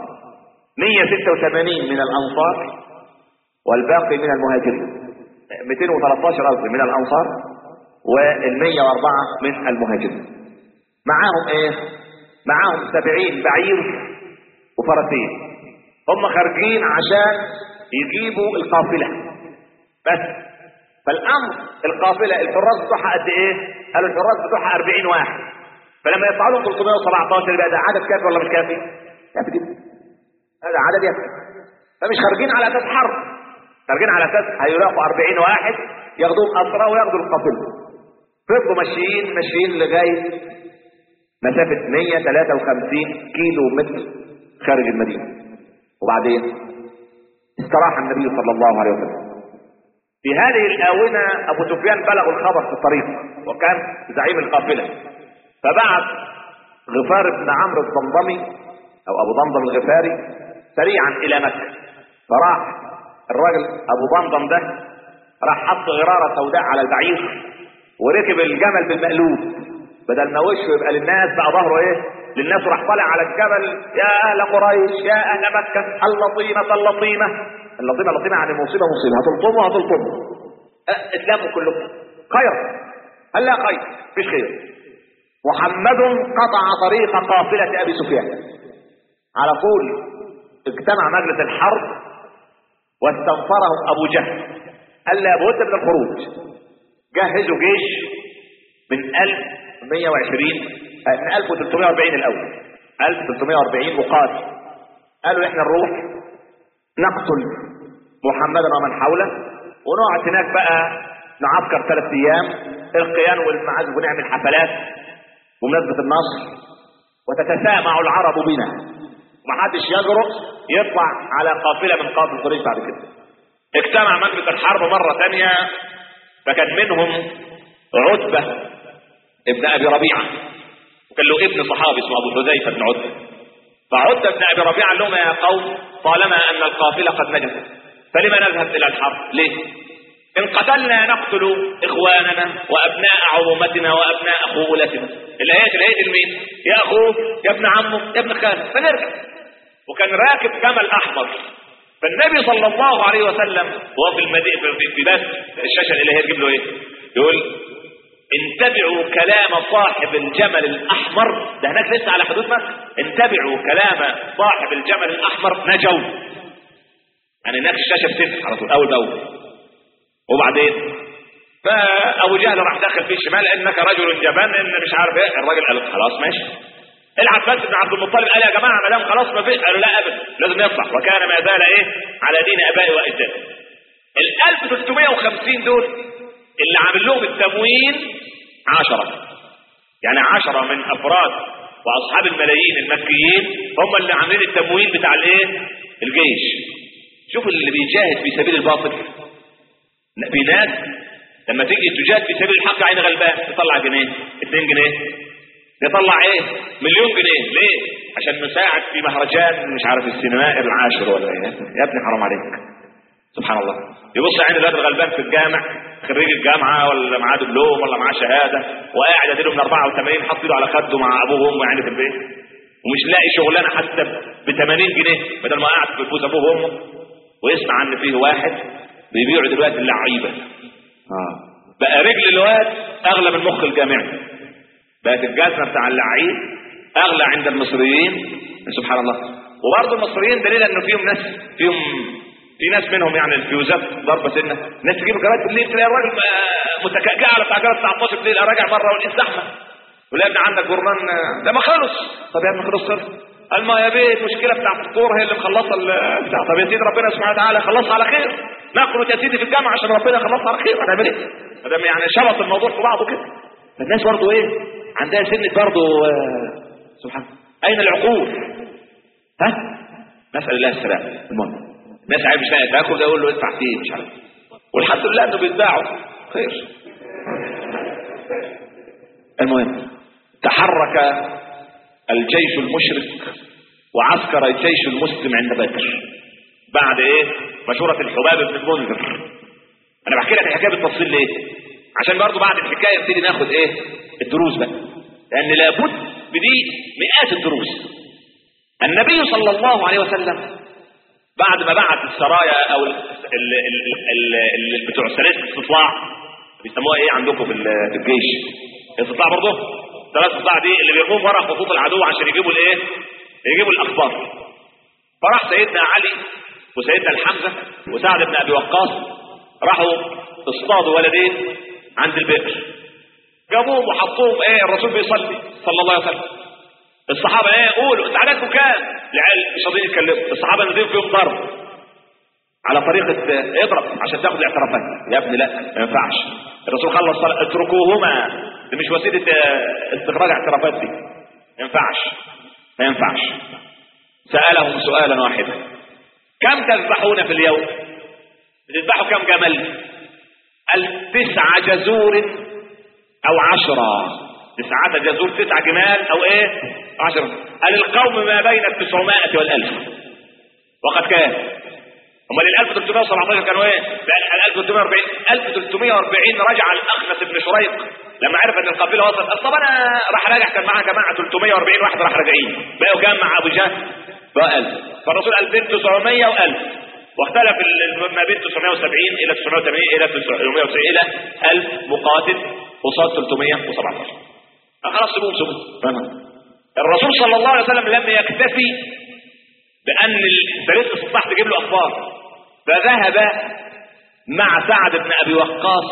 186 من الانصار والباقي من المهاجرين 213 قصدي من الانصار وال 104 من المهاجرين معاهم ايه معاهم 70 بعير وفرسين هم خارجين عشان يجيبوا القافلة بس فالامر القافلة الحراس بتوعها قد ايه قالوا الحراس بتوعها 40 واحد فلما يطلعوا 317 يبقى ده عدد كافي ولا مش كافي كافي جدا هذا عدد يكفي فمش خارجين على اساس حرب خارجين على اساس هيلاقوا 40 واحد ياخدوهم اسرى وياخدوا القافله فضلوا ماشيين ماشيين لغايه مسافه 153 كيلو متر خارج المدينة وبعدين استراح النبي صلى الله عليه وسلم في هذه الآونة أبو سفيان بلغ الخبر في الطريق وكان زعيم القافلة فبعث غفار بن عمرو الضمضمي او ابو ضمضم الغفاري سريعا الى مكة فراح الراجل ابو ضمضم ده راح حط غرارة سوداء على البعير وركب الجمل بالمقلوب بدل ما وشه يبقى للناس بقى ظهره ايه للناس راح طالع على الجبل يا اهل قريش يا اهل مكة اللطيمة اللطيمة اللطيمة اللطيمة يعني مصيبة مصيبة هتلطموا هتلطموا أه، اتلموا كلكم خير هل لا خير مفيش خير محمد قطع طريق قافلة ابي سفيان على طول اجتمع مجلس الحرب واستنفرهم ابو جهل قال لابد من الخروج جهزوا جيش من 1120 من 1340 الاول 1340 مقاتل قالوا احنا نروح نقتل محمدا ومن حوله ونقعد هناك بقى نعسكر ثلاث ايام القيان والمعازف ونعمل حفلات بمناسبة النصر وتتسامع العرب بنا ومحدش يجرؤ يطلع على قافلة من قافل قريش بعد كده اجتمع مجلس الحرب مرة ثانية فكان منهم عتبة ابن ابي ربيعة وكان له ابن صحابي اسمه ابو حذيفة بن عتبة فعتبة بن ابي ربيعة قال لهم يا قوم طالما ان القافلة قد نجت فلما نذهب الى الحرب ليه ان قتلنا نقتل اخواننا وابناء عمومتنا وابناء خولتنا الايات الايات المين يا اخوه يا ابن عمه يا ابن خاله فنرجع وكان راكب جمل احمر فالنبي صلى الله عليه وسلم وهو في المدينه في, في بس الشاشه الالهيه تجيب له ايه يقول انتبعوا كلام صاحب الجمل الاحمر ده هناك لسه على حدود مكه انتبعوا كلام صاحب الجمل الاحمر نجوا يعني هناك الشاشه بتفتح على طول اول باول وبعدين فابو جهل راح دخل في الشمال انك رجل جبان ان مش عارف ايه الراجل قال خلاص ماشي العباس بن عبد المطلب قال يا جماعه ما دام خلاص ما فيش قالوا لا ابدا لازم يطلع وكان ما زال ايه على دين ابائي واجدادي ال 1350 دول اللي عامل لهم التموين عشرة يعني عشرة من افراد واصحاب الملايين المكيين هم اللي عاملين التموين بتاع الايه الجيش شوف اللي بيجاهد في سبيل الباطل في ناس لما تيجي تجاهد في سبيل الحق عين غلبان تطلع جنيه 2 جنيه يطلع ايه مليون جنيه ليه عشان نساعد في مهرجان مش عارف السينمائي العاشر ولا ايه يا ابني حرام عليك سبحان الله يبص عين الواد الغلبان في الجامع خريج الجامعه ولا معاه دبلوم ولا معاه شهاده وقاعد اديله من 84 حاطط ايده على خده مع ابوه وامه يعني في البيت ومش لاقي شغلانه حتى ب 80 جنيه بدل ما قاعد في فلوس ابوه وامه ويسمع ان فيه واحد بيبيعوا دلوقتي اللعيبه اه بقى رجل الواد اغلى من مخ الجامعي بقت الجزمه بتاع اللعيب اغلى عند المصريين سبحان الله وبرضه المصريين دليل انه فيهم ناس فيهم في ناس منهم يعني الفيوزات ضربه سنه ناس تجيب جرائد بالليل تلاقي الراجل متكأكأ على بتاع جرائد 19 بالليل راجع بره والقيس زحمه ولا ابن عندك جرنان ده ما خلص طب يا ابني خلص صرف قال ما يا بيه المشكله بتاعت الطور هي اللي مخلصه بتاع طب يا سيدي ربنا سبحانه وتعالى خلصها على خير نقرا يا سيدي في الجامعه عشان ربنا يخلصها على خير هنعمل ايه؟ ما يعني شبط الموضوع في بعضه كده الناس برضه ايه؟ عندها سنه برضه سبحان اين العقول؟ ها؟ نسال الله السلامه المهم الناس عايز مش لاقي تاكل يقول له ادفع فيه مش عارف والحمد لله انه بيتباعوا خير المهم تحرك الجيش المشرك وعسكر الجيش المسلم عند بدر بعد ايه مشورة الحباب بن المنذر انا بحكي لك الحكايه بالتفصيل ليه عشان برضو بعد الحكايه نبتدي ناخد ايه الدروس بقى لان لابد بدي مئات الدروس النبي صلى الله عليه وسلم بعد ما بعت السرايا او ال ال ال ال بتوع سلاسل الاستطلاع بيسموها ايه عندكم في في الجيش الاستطلاع برضه ثلاث استطلاع دي اللي بيرموهم ورا خطوط العدو عشان يجيبوا الايه يجيبوا الاخبار فراح سيدنا علي وسيدنا الحمزه وسعد بن ابي وقاص راحوا اصطادوا ولدين عند البئر جابوهم وحطوهم ايه الرسول بيصلي صلى الله عليه وسلم الصحابه ايه قولوا انت عددكم كام العيال مش راضيين يتكلموا الصحابه نزلوا فيهم ضرب على طريقه اضرب عشان تاخد الاعترافات يا ابني لا ما ينفعش الرسول خلص صلاة اتركوهما دي مش وسيله استخراج اعترافات دي ما ينفعش ما ينفعش سالهم سؤالا واحدا كم تذبحون في اليوم بتذبحوا كم جمل قال تسع جزور او عشرة تسعة جزور تسع جمال او ايه عشرة قال القوم ما بين التسعمائة والالف وقد كان امال ال 1317 كانوا ايه؟ لا ال 1340 1340 رجع الاخنس بن شريق لما عرف ان القافله وصلت قال طب انا راح راجع كان معاه جماعه 340 واحد راح راجعين بقوا كام مع ابو جهل؟ بقى 1000 فالرسول قال بين 900 و1000 واختلف ما بين 970 الى 980 الى 990 الى 1000 مقاتل قصاد 317 خلاص سيبوهم سيبوهم الرسول صلى الله عليه وسلم لم يكتفي بان الفريق استطاع تجيب له اخبار فذهب مع سعد بن ابي وقاص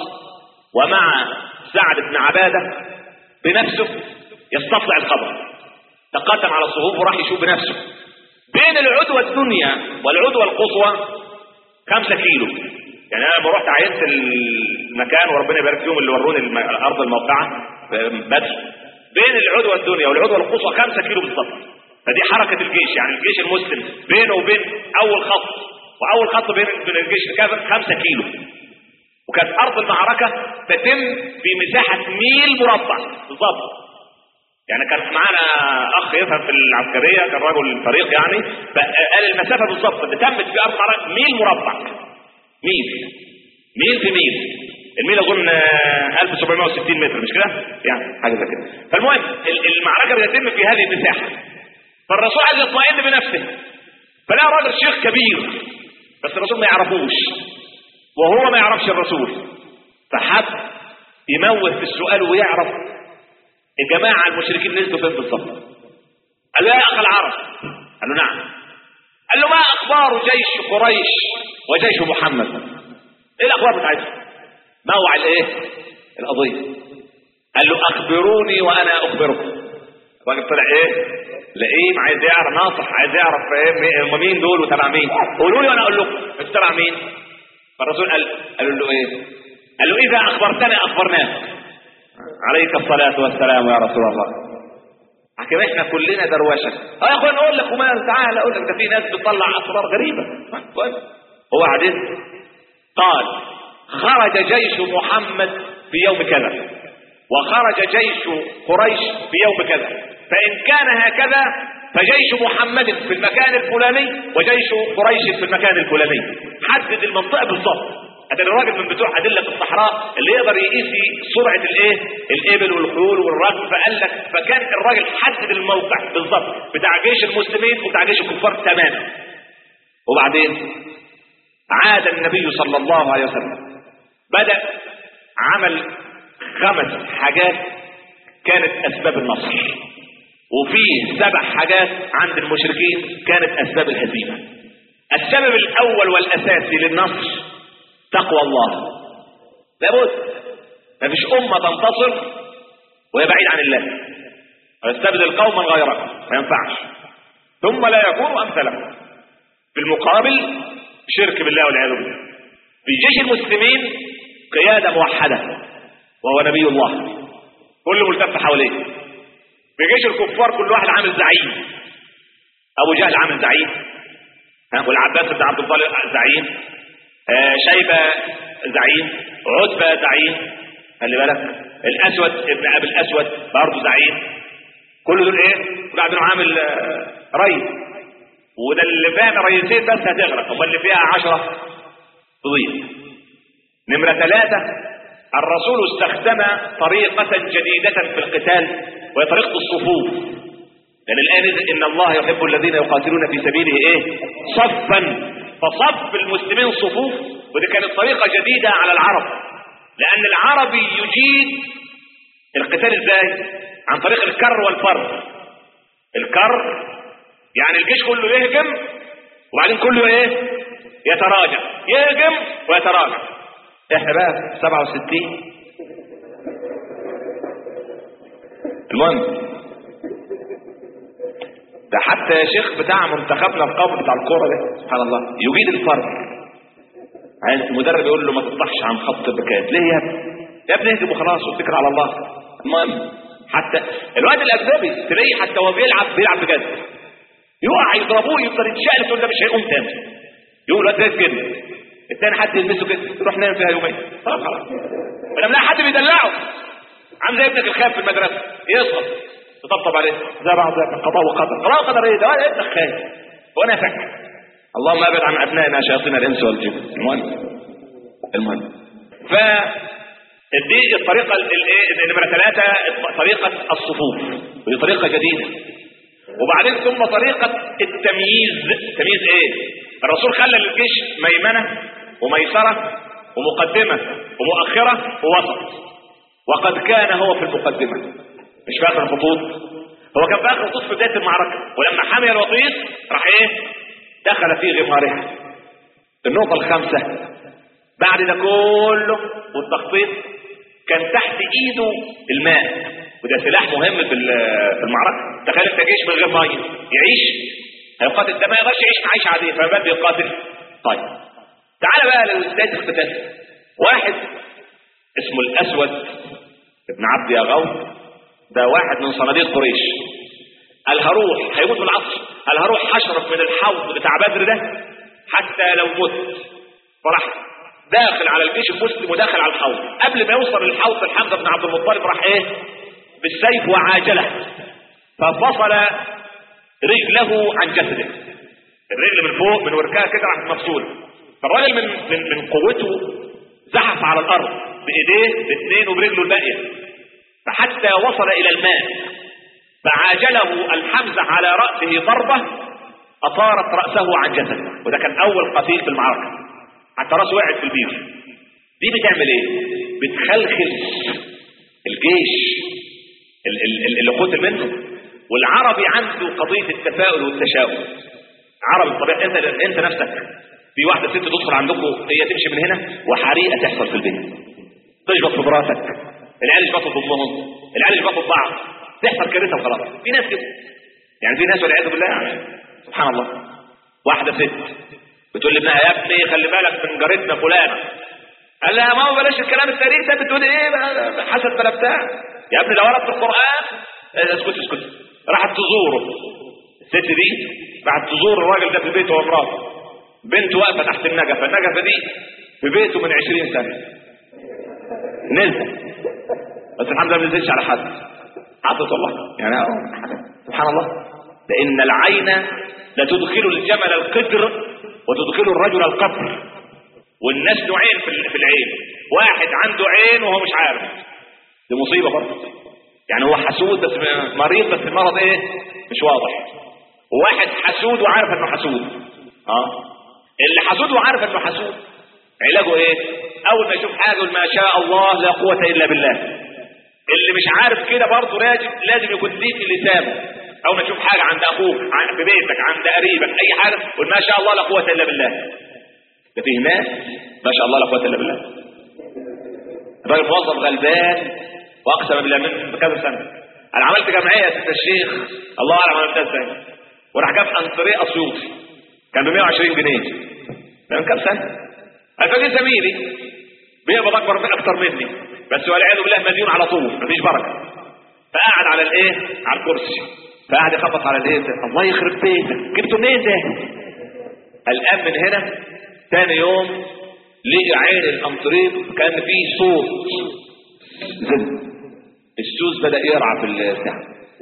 ومع سعد بن عباده بنفسه يستطلع الخبر تقدم على الصفوف وراح يشوف بنفسه بين العدوى الدنيا والعدوى القصوى خمسة كيلو يعني انا لما رحت عينت المكان وربنا يبارك فيهم اللي وروني الارض الموقعه بدر بين العدوى الدنيا والعدوى القصوى خمسة كيلو بالظبط فدي حركة الجيش يعني الجيش المسلم بينه وبين اول خط واول خط بين بين الجيش الكافر خمسة كيلو وكانت ارض المعركة تتم في مساحة ميل مربع بالظبط يعني كان معانا اخ يفهم في العسكريه كان رجل فريق يعني قال المسافه بالظبط اللي تمت في ارض المعركه ميل مربع ميل ميل في ميل الميل اظن 1760 متر مش كده؟ يعني حاجه زي كده فالمهم المعركه بتتم في هذه المساحه فالرسول عايز يطمئن بنفسه فلا راجل شيخ كبير بس الرسول ما يعرفوش وهو ما يعرفش الرسول فحب يموه في السؤال ويعرف الجماعة المشركين نزلوا فين بالظبط قال له يا أخ العرب قال له نعم قال له ما أخبار جيش قريش وجيش محمد إيه الأخبار بتاعتهم موعى الإيه القضية قال له أخبروني وأنا أخبركم الراجل طلع إيه لئيم عايز يعرف ناصح عايز يعرف ايه هم مين دول وتبع مين قولوا لي وانا اقول لكم انتوا تبع مين فالرسول قال قال له ايه قال له اذا اخبرتنا اخبرناك عليك الصلاة والسلام يا رسول الله لكن احنا كلنا دروشه اه يا اخوان اقول لك وما تعالى اقول لك ده في ناس بتطلع اسرار غريبه هو بعدين قال خرج جيش محمد في يوم كذا وخرج جيش قريش في يوم كذا فان كان هكذا فجيش محمد في المكان الفلاني وجيش قريش في المكان الفلاني حدد المنطقه بالظبط ده الراجل من بتوع ادله الصحراء اللي يقدر يقيس سرعه الايه الابل والخيول والركب فقال لك فكان الراجل حدد الموقع بالظبط بتاع جيش المسلمين وبتاع جيش الكفار تماما وبعدين عاد النبي صلى الله عليه وسلم بدا عمل خمس حاجات كانت اسباب النصر وفيه سبع حاجات عند المشركين كانت اسباب الهزيمه السبب الاول والاساسي للنصر تقوى الله لابد ما فيش أمة تنتصر وهي بعيد عن الله ويستبدل قوما غيركم ما ينفعش ثم لا يكون أمثلكم في المقابل شرك بالله والعياذ بالله في جيش المسلمين قيادة موحدة وهو نبي الله كل ملتف حواليه في جيش الكفار كل واحد عامل زعيم أبو جهل عامل زعيم والعباس بن عبد المطلب زعيم آه شيبة زعيم عتبة زعيم خلي بالك الأسود ابن أبي الأسود برضه زعيم كل دول إيه؟ كل واحد منهم عامل آه ريس وده اللي فاهم ريسين بس هتغرق أما اللي فيها عشرة تضيع نمرة ثلاثة الرسول استخدم طريقة جديدة في القتال وهي طريقة الصفوف لأن الآن إن الله يحب الذين يقاتلون في سبيله إيه؟ صفا فصف المسلمين صفوف ودي كانت طريقة جديدة على العرب لأن العربي يجيد القتال ازاي؟ عن طريق الكر والفر الكر يعني الجيش كله يهجم وبعدين كله ايه؟ يتراجع يهجم ويتراجع احنا بقى 67 المهم ده حتى يا شيخ بتاع منتخبنا القومي بتاع الكوره ده سبحان الله يجيد الفرق عايز المدرب يقول له ما تطلعش عن خط البكات ليه يا ابني يا ابني اهدي وخلاص واتكل على الله المهم حتى الواد الاجنبي تلاقيه حتى وهو بيلعب بيلعب بجد يقع يضربوه يفضل يتشقلب تقول ده مش هيقوم تاني يقول الواد زي كده التاني حد يلبسه كده يروح نايم فيها يومين خلاص خلاص فلما لا حد بيدلعه عامل زي ابنك الخاف في المدرسه يسقط تطبطب عليه ده بعض قضاء وقدر قضاء وقدر ايه ده ولا ابنك خايف وانا فاكر اللهم ابعد عن ابنائنا شياطين الانس والجن المهم المهم ف دي الطريقة الايه نمرة ثلاثة طريقة الصفوف ودي طريقة جديدة وبعدين ثم طريقة التمييز تمييز ايه الرسول خلى للجيش ميمنة وميسرة ومقدمة ومؤخرة ووسط وقد كان هو في المقدمة مش في اخر الخطوط هو كان في اخر الخطوط في بداية المعركة ولما حمي الوطيس راح ايه دخل في غمارها النقطة الخامسة بعد ده كله والتخطيط كان تحت ايده الماء وده سلاح مهم في في المعركه تخيل انت جيش من غير ميه يعيش هيقاتل ده ما يقدرش يعيش معيشه عاديه فبال بيقاتل طيب تعال بقى لبدايه الاختتال واحد اسمه الاسود ابن عبد يغوث ده واحد من صناديق قريش قال هروح هيموت من العصر قال هروح هشرب من الحوض بتاع بدر ده حتى لو مت فراح داخل على الجيش المسلم وداخل على الحوض قبل ما يوصل للحوض الحمزه بن عبد المطلب راح ايه بالسيف وعاجله ففصل رجله عن جسده الرجل من فوق من وركها كده راحت مفصوله فالراجل من من من قوته زحف على الارض بايديه باثنين وبرجله الباقيه فحتى وصل الى الماء فعاجله الحمزه على راسه ضربه اطارت راسه عن جسده وده كان اول قتيل في المعركه حتى راسه وقعت في البير دي بتعمل ايه بتخلخل الجيش اللي قتل منه والعربي عنده قضية التفاؤل والتشاؤم عربي الطبيعة انت انت نفسك في واحدة ست تدخل عندكم هي تمشي من هنا وحريقة تحصل في البيت تشبط في براسك العيال يشبطوا في امهم العيال يشبطوا في بعض تحصل كارثة وخلاص في ناس كده يعني في ناس والعياذ بالله يعني سبحان الله واحدة ست بتقول لابنها يا ابني خلي بالك من جارتنا فلانة قال لها ما هو بلاش الكلام التاريخ ده بتقول ايه بقى حسد بلا بتاع يا ابني لو ورد في القرآن اسكت اسكت راحت تزوره الست دي راحت تزور الراجل ده في بيته ومراته بنته واقفه تحت النجفه النجفه دي في بيته من 20 سنه نزل بس الحمد لله ما نزلش على حد حطت والله يعني سبحان الله لان العين لتدخل الجمل القدر وتدخل الرجل القبر والناس نوعين في العين واحد عنده عين وهو مش عارف دي مصيبه برضه يعني هو حسود بس مريض بس المرض ايه مش واضح وواحد حسود وعارف انه حسود اه اللي حسود وعارف انه حسود علاجه ايه اول ما يشوف حاجه يقول ما شاء الله لا قوه الا بالله اللي مش عارف كده برضه لازم لازم يكون ليه في لسانه اول ما تشوف حاجه عند اخوك في بيتك عند قريبك اي حاجه قول ما شاء الله لا قوه الا بالله ده فيه ناس ما شاء الله لا قوه الا بالله الراجل موظف غلبان واقسم بالله من بكذا سنه انا عملت جمعيه يا ست الشيخ الله اعلم عملتها ازاي وراح جاب انطريه اسيوطي كان ب 120 جنيه ده من كام سنه الفقير زميلي بيقبض اكبر من اكتر مني بس والعياذ بالله مديون على طول مفيش بركه فقعد على الايه على الكرسي فقعد يخبط على الايه الله يخرب بيتك جبته منين ده الان من هنا ثاني يوم لقي عين الانطريق كان فيه صوت زن السوس بدأ يرعى في البتاع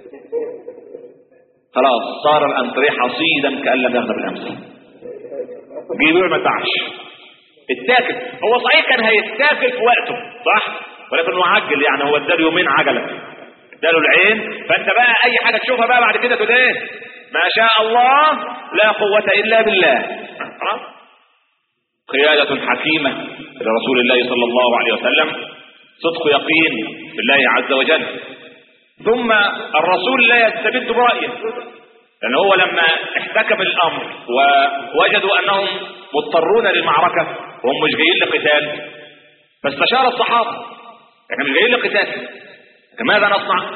خلاص صار الانطريق حصيدا كأن لم يغضب الامس جيبوه ما ينفعش اتاكل هو صحيح كان هيتاكل في وقته صح ولكنه عجل يعني هو اداله يومين عجله اداله العين فانت بقى اي حاجه تشوفها بقى بعد كده تقول ايه ما شاء الله لا قوه الا بالله خلاص قياده حكيمه لرسول الله صلى الله عليه وسلم صدق يقين بالله عز وجل ثم الرسول لا يستبد برأيه لأن هو لما احتكم الأمر ووجدوا أنهم مضطرون للمعركة وهم مش جايين لقتال فاستشار الصحابة احنا مش جايين لقتال ماذا نصنع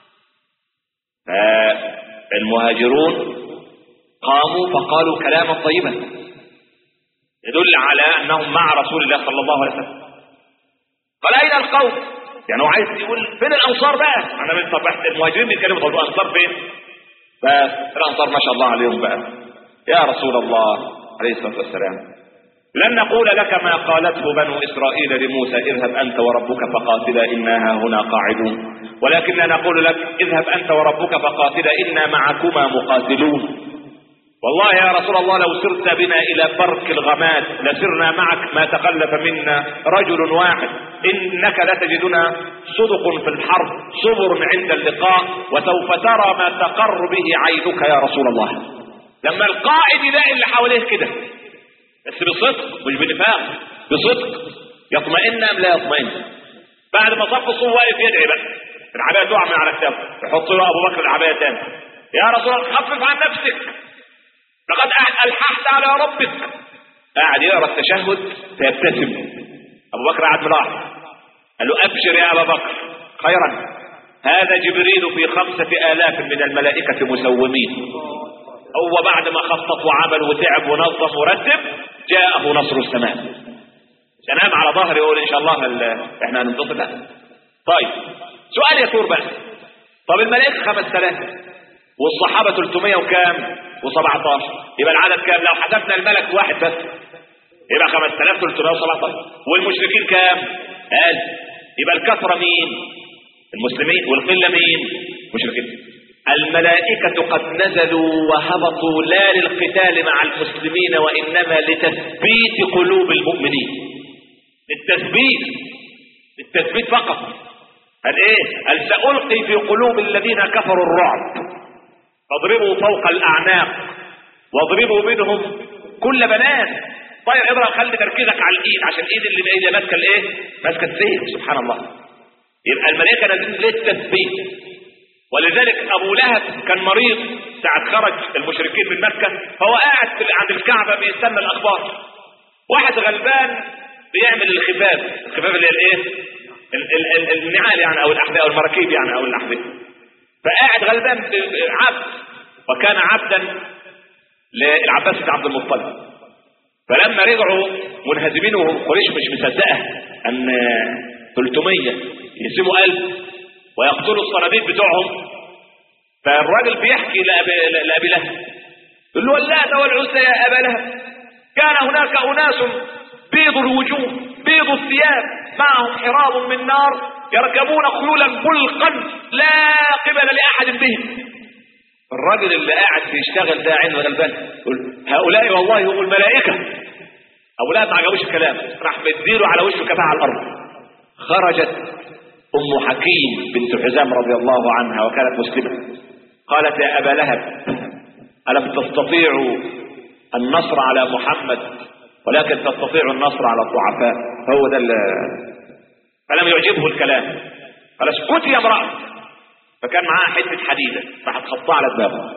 فالمهاجرون قاموا فقالوا كلاما طيبا يدل على أنهم مع رسول الله صلى الله عليه وسلم قال اين القوم يعني هو عايز يقول فين الانصار بقى انا من طب المهاجرين بيتكلموا طب الانصار فين بس الانصار ما شاء الله عليهم بقى يا رسول الله عليه الصلاه والسلام لن نقول لك ما قالته بنو اسرائيل لموسى اذهب انت وربك فقاتلا انا هنا قاعدون ولكننا نقول لك اذهب انت وربك فقاتلا انا معكما مقاتلون والله يا رسول الله لو سرت بنا الى برك الغماد لسرنا معك ما تخلف منا رجل واحد انك لتجدنا صدق في الحرب صبر عند اللقاء وسوف ترى ما تقر به عينك يا رسول الله لما القائد يلاقي اللي حواليه كده بس بصدق مش بنفاق بصدق يطمئن ام لا يطمئن بعد ما صف الصوم واقف يدعي بقى العبايه تقع من على كتافه يحط له ابو بكر العبايه تاني يا رسول الله خفف عن نفسك لقد الححت على ربك قاعد يقرا التشهد فيبتسم ابو بكر قاعد ملاحظ قال له ابشر يا ابا بكر خيرا هذا جبريل في خمسة آلاف من الملائكة مسومين هو بعد ما خطط وعمل وتعب ونظم ورتب جاءه نصر السماء سنام على ظهري يقول ان شاء الله احنا هننتصر لا طيب سؤال يثور بقى طب الملائكة 5000 والصحابة 300 وكام و17 يبقى العدد كام لو حسبنا الملك واحد بس يبقى 5317 والمشركين كام قال يبقى الكثرة مين المسلمين والقلة مين مشركين الملائكة قد نزلوا وهبطوا لا للقتال مع المسلمين وإنما لتثبيت قلوب المؤمنين للتثبيت للتثبيت فقط قال ايه قال سألقي في قلوب الذين كفروا الرعب فاضربوا فوق الأعناق واضربوا منهم كل بنان طيب اضرب خلي تركيزك على الايد عشان الايد اللي بايدها ماسكه الايه ماسكه السيف سبحان الله يبقى الملائكه نازلين للتثبيت ولذلك ابو لهب كان مريض ساعة خرج المشركين من مكة فهو قاعد عند الكعبة بيستنى الاخبار واحد غلبان بيعمل الخفاف الخفاف اللي هي الايه النعال يعني او الاحذية او المراكيب يعني او الاحذية فقاعد غلبان عبد وكان عبدا للعباس بن عبد المطلب فلما رجعوا منهزمين وقريش مش مصدقه ان 300 يسيبوا 1000 ويقتلوا الصناديق بتوعهم فالراجل بيحكي لأبي لهب يقول له اللات والعزى يا أبا لهب كان هناك أناس بيض الوجوه بيض الثياب معهم حراب من نار يركبون خيولا بلقا لا قبل لأحد بهم الراجل اللي قاعد بيشتغل ده عين غلبان يقول هؤلاء والله هم الملائكة أبو لهب ما عجبوش الكلام راح مديله على وشه كفاها على الأرض خرجت أم حكيم بنت حزام رضي الله عنها وكانت مسلمة قالت يا أبا لهب ألم تستطيعوا النصر على محمد ولكن تستطيعوا النصر على الضعفاء هو ده فلم يعجبه الكلام قال اسكتي يا امرأة فكان معاها حتة حديدة فهتخطها على دماغه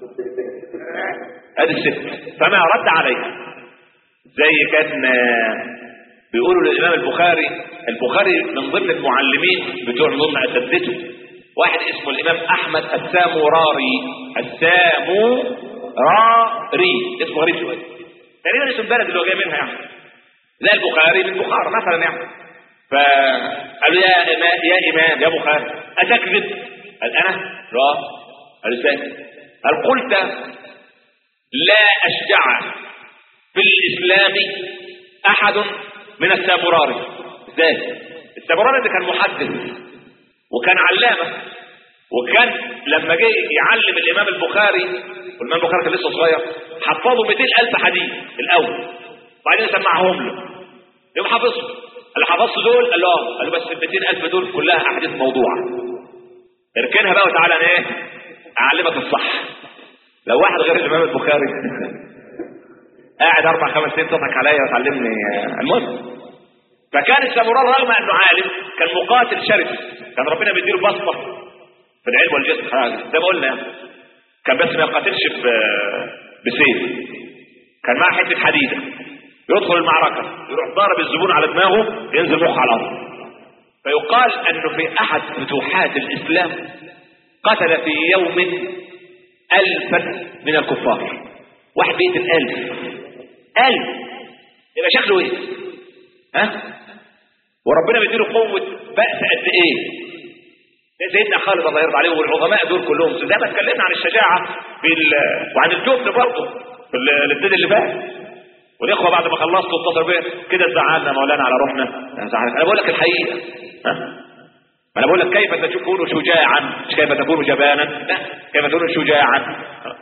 ادي الست فما رد عليها زي كان بيقولوا للإمام البخاري البخاري من ضمن المعلمين بتوع من ضمن أساتذته واحد اسمه الإمام أحمد الساموراري الساموراري اسمه غريب شوية تقريبا اسم البلد اللي هو جاي منها يعني زي البخاري من بخارى مثلا يعني فقالوا يا إمام يا إمام يا بخاري أتكذب قال أنا لا قال ازاي قال قلت لا أشجع في الإسلام أحد من الساموراري ازاي الساموراري ده كان محدث وكان علامة وكان لما جه يعلم الامام البخاري والامام البخاري كان لسه صغير حفظه 200 الف حديث الاول بعدين سمعهم له يوم حافظهم اللي حفظت دول قال له اه قال له بس ال 200 الف دول كلها احاديث موضوعه اركنها بقى وتعالى انا ايه اعلمك الصح لو واحد غير الامام البخاري قاعد اربع خمس سنين تضحك عليا وتعلمني المهم فكان الساموراي رغم انه عالم كان مقاتل شرس كان ربنا بيديله بسطه في العلم والجسم زي ما قلنا كان بس ما يقاتلش بسيف كان معاه حته حديده يدخل المعركه يروح ضارب الزبون على دماغه ينزل مخه على الارض فيقال انه في احد فتوحات الاسلام قتل في يوم الفا من الكفار واحد بيقتل الف الف يبقى شكله ايه ها وربنا بيديله قوه بأس قد ايه سيدنا خالد الله يرضى عليه والعظماء دول كلهم زي ما اتكلمنا عن الشجاعه في وعن الجبن برضه في الاستاذ اللي فات والاخوه بعد ما خلصت اتصل بيا كده زعلنا مولانا على روحنا زعلنا انا بقول لك الحقيقه ها ما انا بقول لك كيف تكون شجاعا مش كيف تكون جبانا لا كيف تكون شجاعا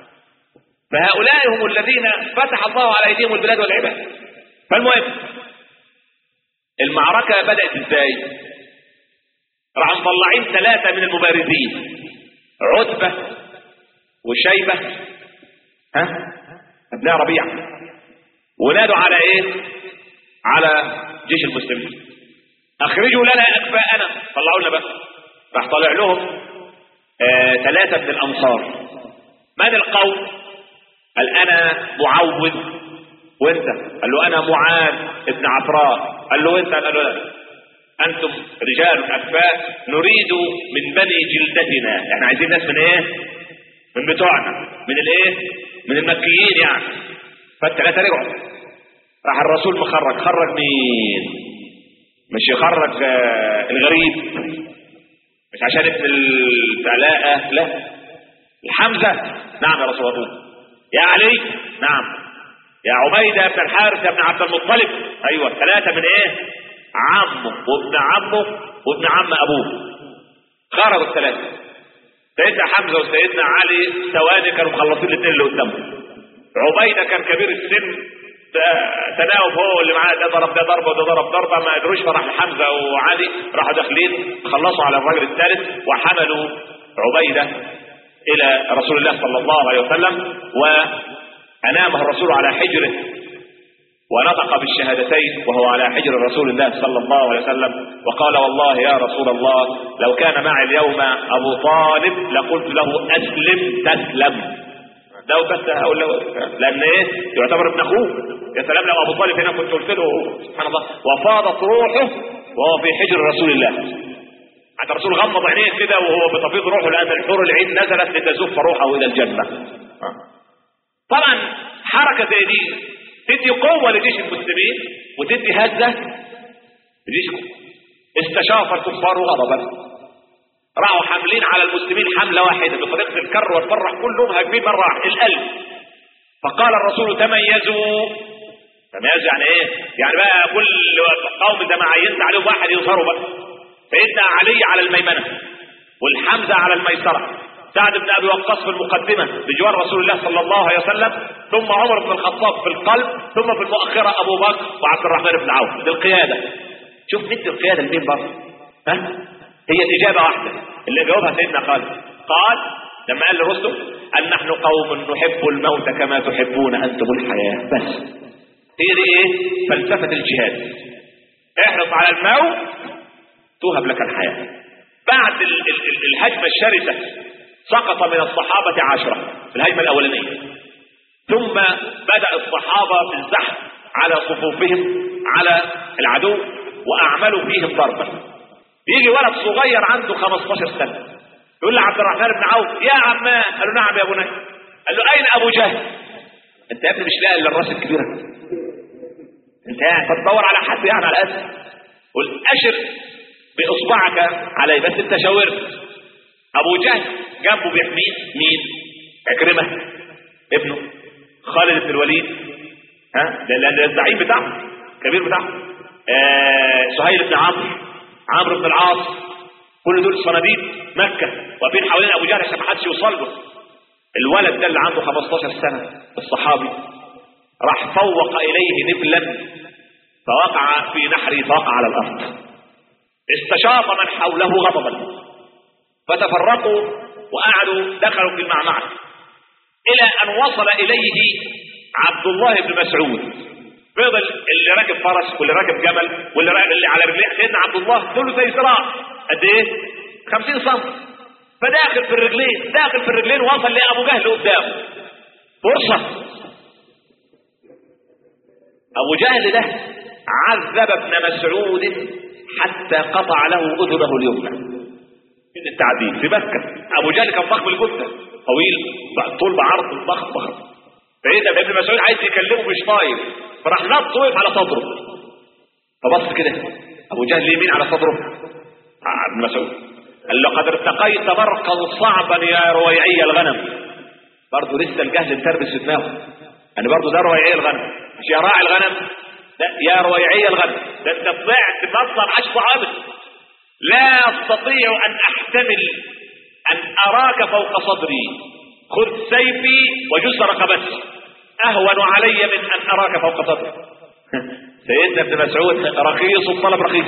فهؤلاء هم الذين فتح الله على ايديهم البلاد والعباد فالمهم المعركة بدأت ازاي راح مطلعين ثلاثة من المبارزين عتبة وشيبة ها ابناء ربيع ونادوا على ايه على جيش المسلمين اخرجوا لنا اكفاءنا طلعوا لنا بس راح طلع لهم آه ثلاثة من الانصار من القوم قال انا معوذ وانت قال له انا معاذ ابن عفراء قال له وانت قال له لا انتم رجال اكفاء نريد من بني جلدتنا احنا عايزين ناس من ايه من بتوعنا من الايه من المكيين يعني فالثلاثه رجعوا راح الرسول مخرج خرج مين مش يخرج آه الغريب مش عشان ابن العلاء لا الحمزه نعم يا رسول الله يا علي نعم يا عبيده بن الحارث يا ابن عبد المطلب ايوه ثلاثه من ايه عمه وابن عمه وابن عم ابوه خرجوا الثلاثه سيدنا حمزه وسيدنا علي ثواني كانوا مخلصين الاثنين اللي قدامهم عبيده كان كبير السن تناوب هو اللي معاه ده ضرب ده ضربه وده ضرب ضربه ما قدروش فراح حمزه وعلي راحوا داخلين خلصوا على الرجل الثالث وحملوا عبيده الى رسول الله صلى الله عليه وسلم وانامه الرسول على حجره ونطق بالشهادتين وهو على حجر رسول الله صلى الله عليه وسلم وقال والله يا رسول الله لو كان معي اليوم ابو طالب لقلت له اسلم تسلم لو بس هقول له لان ايه يعتبر ابن اخوه يا سلام لو ابو طالب هنا كنت قلت له سبحان الله وفاضت روحه وهو في حجر رسول الله حتى الرسول غمض عينيه كده وهو بتفيض روحه لان الحور العين نزلت لتزف روحه الى الجنه طبعا حركه زي دي تدي قوه لجيش المسلمين وتدي هزه لجيش استشاف الكفار غضبا راحوا حاملين على المسلمين حمله واحده بطريقه الكر والفرح كلهم هاجمين مره واحده القلب فقال الرسول تميزوا تميزوا يعني ايه؟ يعني بقى كل قوم زي ما عينت عليهم واحد يظهروا بقى سيدنا علي على الميمنه والحمزه على الميسره سعد بن ابي وقاص في المقدمه بجوار رسول الله صلى الله عليه وسلم ثم عمر بن الخطاب في القلب ثم في المؤخره ابو بكر وعبد الرحمن بن عوف دي القياده شوف ندي القياده لمين برضه ها هي الإجابة واحدة اللي جاوبها سيدنا خالد قال لما قال لرسل أن نحن قوم نحب الموت كما تحبون أنتم الحياة بس هي دي إيه فلسفة الجهاد احرص على الموت توهب لك الحياة بعد ال ال ال الهجمة الشرسة سقط من الصحابة عشرة في الهجمة الأولانية ثم بدأ الصحابة بالزحف على صفوفهم على العدو وأعملوا فيهم ضربا يجي ولد صغير عنده 15 سنة يقول لعبد الرحمن بن عوف يا عمان قال له نعم يا بني قال له أين أبو جهل أنت يا ابني مش لاقي إلا الراس الكبيرة أنت يعني تدور على حد يعني على قد قل أشر بإصبعك علي بس أنت شاورت أبو جهل جنبه بيحميه مين؟ عكرمة ابنه خالد بن الوليد ها لأن الزعيم بتاعه كبير بتاعه آه سهيل بن عمرو عمرو بن العاص كل دول صناديد مكة واقفين حوالين أبو جهل عشان ما حدش يوصل له الولد ده اللي عنده 15 سنة الصحابي راح فوق إليه نبلا فوقع في نحره فوقع على الأرض استشاط من حوله غضبا فتفرقوا وقعدوا دخلوا في المعمعة إلى أن وصل إليه عبد الله بن مسعود فضل اللي راكب فرس واللي راكب جمل واللي راكب اللي على رجليه سيدنا عبد الله دول زي ذراع قد ايه 50 سم فداخل في الرجلين داخل في الرجلين وصل لابو جهل قدامه فرصه ابو جهل ده عذب ابن مسعود حتى قطع له اذنه اليمنى من التعذيب في مكه ابو جهل كان ضخم الجثه طويل طول بعرض ضخم ضخم فاذا ابن مسعود عايز يكلمه مش طاير فراح نط وقف على صدره فبص كده ابو جهل يمين على صدره ابن مسعود قال له قد ارتقيت برقا صعبا يا رويعي الغنم برضه لسه الجهل متربس في دماغه يعني برضه ده رويعي الغنم مش يا راعي الغنم لا يا رويعي الغنم ده انت طلعت تطلع عشق عابد لا استطيع ان احتمل ان اراك فوق صدري خذ سيفي وجز رقبتي اهون علي من ان اراك فوق صدري سيدنا ابن مسعود رخيص الطلب رخيص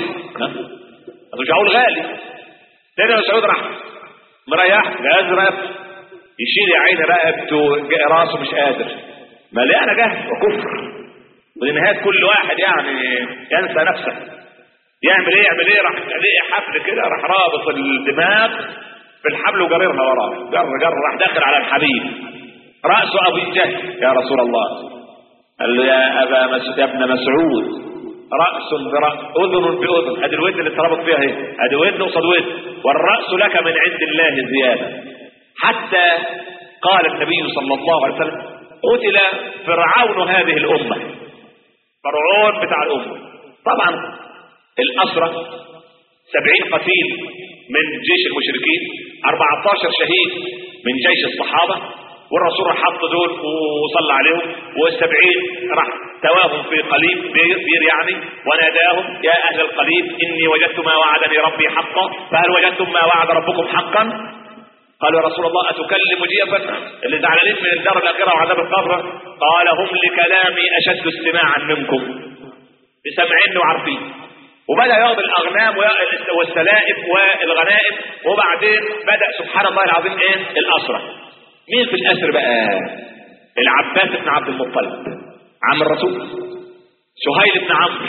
مش هقول غالي سيدنا مسعود راح مريح جهاز رقبته يشيل يا عيني رقبته راسه مش قادر مليانه جهل وكفر ولنهايه كل واحد يعني ينسى نفسه يعمل ايه يعمل ايه راح لقي حبل كده راح رابط الدماغ في الحبل وجررها وراه جر جر راح داخل على الحبيب راسه ابو جهل يا رسول الله قال له يا ابا مس... يا ابن مسعود راس براس اذن باذن ادي الودن اللي اتربط فيها اهي ادي ودن قصاد ودن والراس لك من عند الله زياده حتى قال النبي صلى الله عليه وسلم قتل فرعون هذه الامه فرعون بتاع الامه طبعا الاسرى سبعين قتيل من جيش المشركين 14 شهيد من جيش الصحابة والرسول راح حط دول وصلى عليهم والسبعين راح تواهم في قليب بير يعني وناداهم يا أهل القليب إني وجدت ما وعدني ربي حقا فهل وجدتم ما وعد ربكم حقا قالوا يا رسول الله أتكلم جيفا اللي زعلانين من الدار الآخرة وعذاب القبر قال هم لكلامي أشد استماعا منكم بسمعين وعارفين وبدا ياخذ الاغنام والسلائم والغنائم وبعدين بدا سبحان الله العظيم ايه الاسرى مين في الاسر بقى العباس بن عبد المطلب عم الرسول سهيل بن عمرو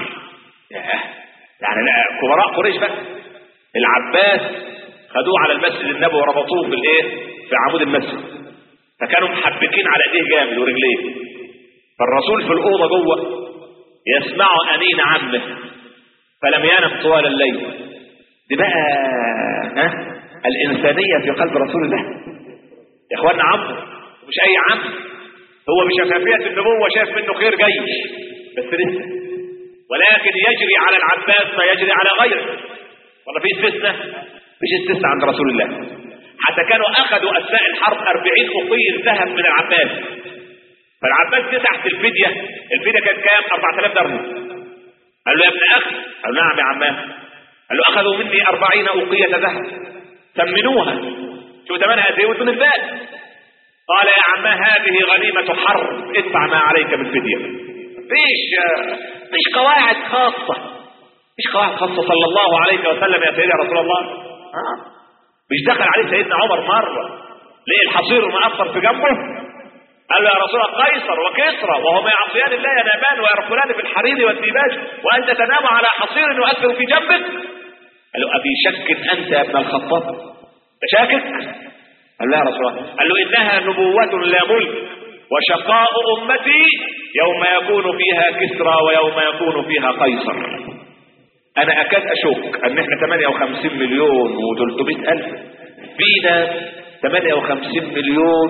يعني لا كبراء قريش بقى العباس خدوه على المسجد النبوي وربطوه بالايه في عمود المسجد فكانوا محبكين على ايديه جامد ورجليه فالرسول في الاوضه جوه يسمع انين عمه فلم ينم طوال الليل دي بقى ها الإنسانية في قلب رسول الله يا إخوانا عمه مش أي عم هو بشفافية النبوة شاف منه خير جاي بس لسه ولكن يجري على العباس ما يجري على غيره ولا في استثناء مش استثناء عند رسول الله حتى كانوا أخذوا أثناء الحرب 40 أقيل ذهب من العباس فالعباس دي تحت الفدية الفدية كانت كام 4000 درهم قال له يا ابن اخي قال له نعم يا عماه قال له اخذوا مني أربعين أوقية ذهب ثمنوها شو ثمنها قد ايه وادوني الباقي قال يا عماه هذه غنيمة حرب ادفع ما عليك من فدية فيش فيش قواعد خاصة فيش قواعد خاصة صلى الله عليه وسلم يا سيدي يا رسول الله آه. مش دخل عليه سيدنا عمر مرة ليه الحصير مأثر في جنبه قال له يا رسول الله قيصر وكسرى وهما يعصيان الله ينامان ويركلان في الحرير والديباج وانت تنام على حصير يؤثر في جنبك قال له ابي شك انت يا ابن الخطاب شاكك قال له يا رسول الله قال له انها نبوة لا ملك وشقاء امتي يوم يكون فيها كسرى ويوم يكون فيها قيصر انا اكاد اشك ان احنا 58 مليون و300 الف فينا 58 مليون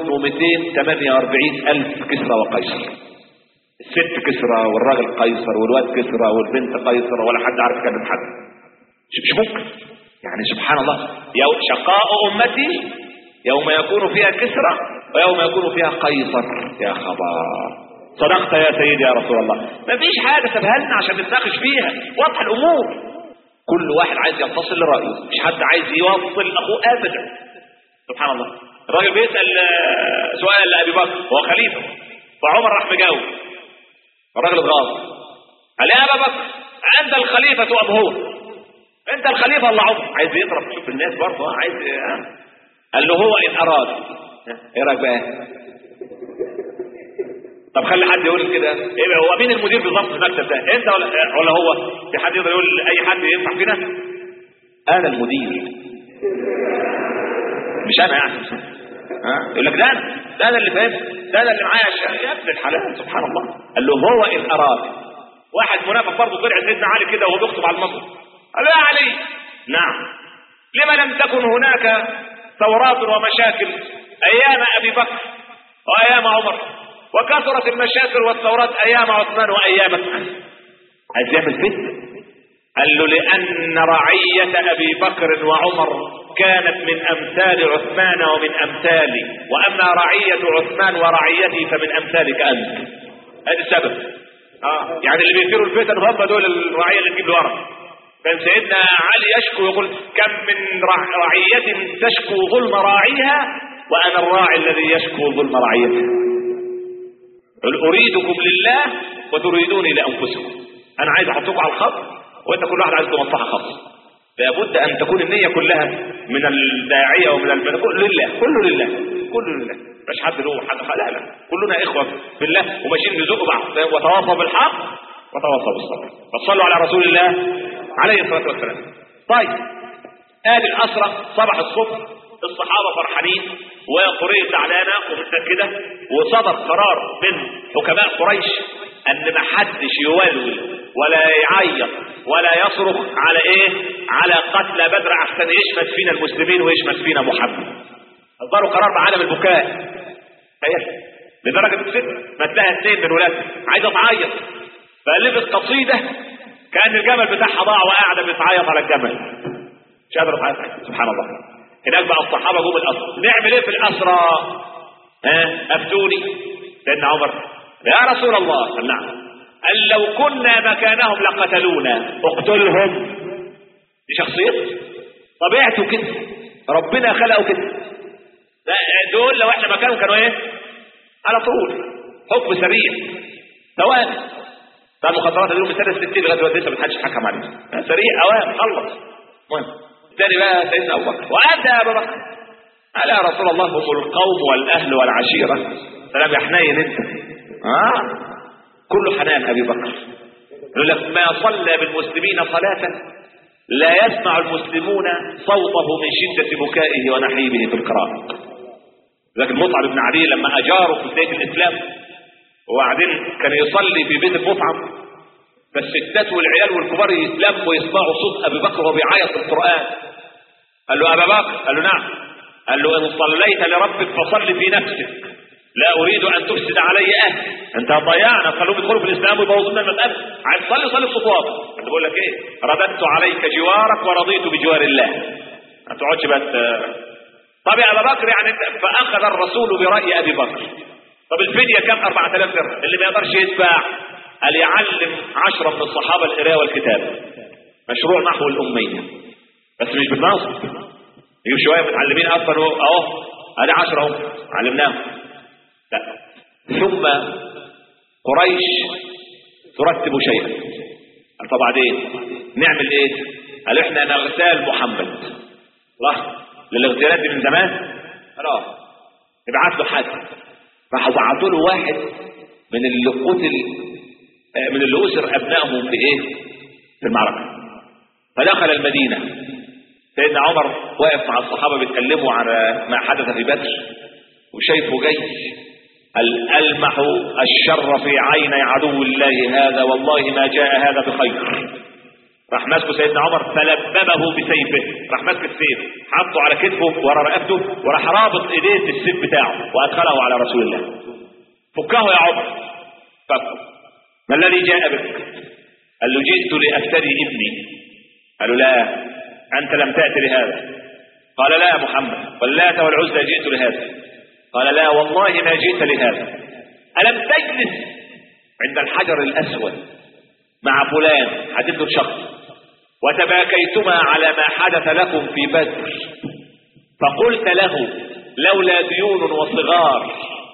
و248 ألف كسرى وقيصر الست كسرى والراجل قيصر والواد كسرى والبنت قيصر ولا حد عارف كلمة حد مش ممكن يعني سبحان الله يوم شقاء أمتي يوم يكون فيها كسرى ويوم يكون فيها قيصر يا خبر صدقت يا سيدي يا رسول الله ما فيش حاجة سبها لنا عشان نتناقش فيها واضح الأمور كل واحد عايز ينتصر لرأيه مش حد عايز يوصل أخوه أبدا سبحان الله الراجل بيسأل سؤال لأبي بكر هو خليفة فعمر راح مجاوب الراجل اتغاظ قال يا أبا بكر أنت الخليفة أم هو أنت الخليفة الله عمر عايز يضرب شوف الناس برضه عايز قال له هو إن أراد إيه رأيك بقى طب خلي حد يقول كده ايه هو مين المدير بالظبط في المكتب ده انت ولا ولا هو في حد يقدر يقول اي حد ينفع فينا انا المدير مش انا يعني ها يقول لك ده انا ده انا اللي فاهم ده انا اللي معايا يا ابن الحلال سبحان الله قال له هو ان اراد واحد منافق برضه طلع سيدنا علي كده وهو بيخطب على المنبر قال له يا علي نعم لما لم تكن هناك ثورات ومشاكل ايام ابي بكر وايام عمر وكثرت المشاكل والثورات ايام عثمان وايامك عايز يعمل فتنه قال له لان رعيه ابي بكر وعمر كانت من امثال عثمان ومن امثالي واما رعيه عثمان ورعيتي فمن امثالك انت هذا السبب اه يعني اللي بيثيروا الفتن هم دول الرعيه اللي تجيب ورا كان سيدنا علي يشكو يقول كم من رع- رعية تشكو ظلم راعيها وأنا الراعي الذي يشكو ظلم رعيتها قل أريدكم لله وتريدوني لأنفسكم أنا عايز أحطكم على الخط وأنت كل واحد عايز مصلحة خاصة لابد أن تكون النية كلها من الداعية ومن الم... كل لله كله لله كله لله مش حد له حد لا لا كلنا إخوة بالله وماشيين نزق بعض وتواصوا بالحق وتواصوا بالصبر فصلوا على رسول الله عليه الصلاة والسلام طيب آل الأسرة صبح الصبح الصحابة فرحانين وقريش زعلانة ومتأكدة وصدر قرار من حكماء قريش ان ما حدش يولول ولا يعيط ولا يصرخ على ايه على قتل بدر احسن يشمت فينا المسلمين ويشمت فينا محمد اصدروا قرار بعالم البكاء تخيل لدرجة الست ما تلاقي اثنين من ولادها عايزة تعيط فألفت قصيدة كأن الجمل بتاعها ضاع وقاعدة بتعيط على الجمل مش قادرة تعيط سبحان الله هناك بقى الصحابة جم الأسرى نعمل ايه في الأسرى ها افتوني سيدنا عمر يا رسول الله قال نعم قال لو كنا مكانهم لقتلونا اقتلهم دي شخصيته طبيعته كده ربنا خلقه كده لا، دول لو احنا مكانهم كانوا ايه على طول حكم سريع ثواني بتاع المخدرات اللي من سنه 60 لغايه دلوقتي لسه ما حدش حكم عليه سريع اوام خلص المهم الثاني بقى سيدنا ابو بكر وانت يا ابو بكر قال يا رسول الله هم القوم والاهل والعشيره سلام يا حنين انت اه كله حنان ابي بكر يقول لك ما صلى بالمسلمين صلاه لا يسمع المسلمون صوته من شده بكائه ونحيبه في القراءه لكن مطعم بن علي لما اجاره في بدايه الاسلام وبعدين كان يصلي في بيت المطعم فالستات والعيال والكبار يتلموا ويسمعوا صوت ابي بكر وهو بيعيط في القران قال له ابا بكر قال له نعم قال له ان صليت لربك فصل في نفسك لا اريد ان تفسد علي اهلي انت هتضيعنا خلوهم يدخلوا في الاسلام ويبوظوا لنا المساله عايز تصلي صلي بصوت واطي انا بقول لك ايه رددت عليك جوارك ورضيت بجوار الله ما تقعدش بقى ت- طب يا ابا بكر يعني انت فاخذ الرسول براي ابي بكر طب الفديه كم 4000 درهم اللي ما يقدرش يدفع قال يعلم عشرة من الصحابه القراءه والكتابه مشروع نحو الاميه بس مش بالنصب يجيب شويه متعلمين اصلا اهو ادي 10 اهو علمناهم لا ثم قريش ترتب شيئا قال طب بعدين نعمل ايه قال احنا نغتال محمد الله للاغتيالات دي من زمان قال اه ابعت له حد راح بعتوا له واحد من اللي قتل آه، من اللي اسر ابنائهم في ايه في المعركه فدخل المدينه سيدنا عمر واقف مع الصحابه بيتكلموا على ما حدث في بدر وشايفه جاي قال ألمح الشر في عيني عدو الله هذا والله ما جاء هذا بخير راح ماسكه سيدنا عمر فلببه بسيفه راح ماسك السيف حطه على كتفه ورا رقبته وراح رابط ايديه في السيف بتاعه وادخله على رسول الله فكه يا عمر فكه ما الذي جاء بك قال له جئت لافتدي ابني قال له لا انت لم تات لهذا قال لا يا محمد واللات والعزى جئت لهذا قال لا والله ما جئت لهذا ألم تجلس عند الحجر الأسود مع فلان حدث شخص وتباكيتما على ما حدث لكم في بدر فقلت له لولا ديون وصغار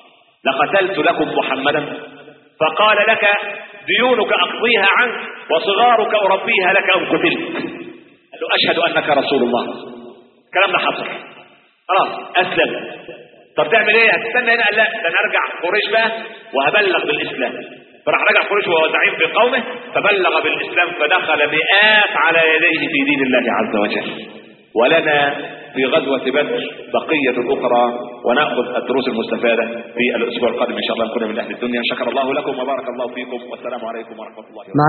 لقتلت لكم محمدا فقال لك ديونك أقضيها عنك وصغارك أربيها لك أو قتلت قال له أشهد أنك رسول الله الكلام ده حصل خلاص أسلم طب تعمل ايه هتستنى هنا قال لا ده انا ارجع قريش بقى وهبلغ بالاسلام فراح رجع قريش وهو زعيم في قومه فبلغ بالاسلام فدخل مئات على يديه في دين الله عز وجل ولنا في غزوة بدر بقية أخرى ونأخذ الدروس المستفادة في الأسبوع القادم إن شاء الله نكون من أهل الدنيا شكر الله لكم وبارك الله فيكم والسلام عليكم ورحمة الله وبركاته مع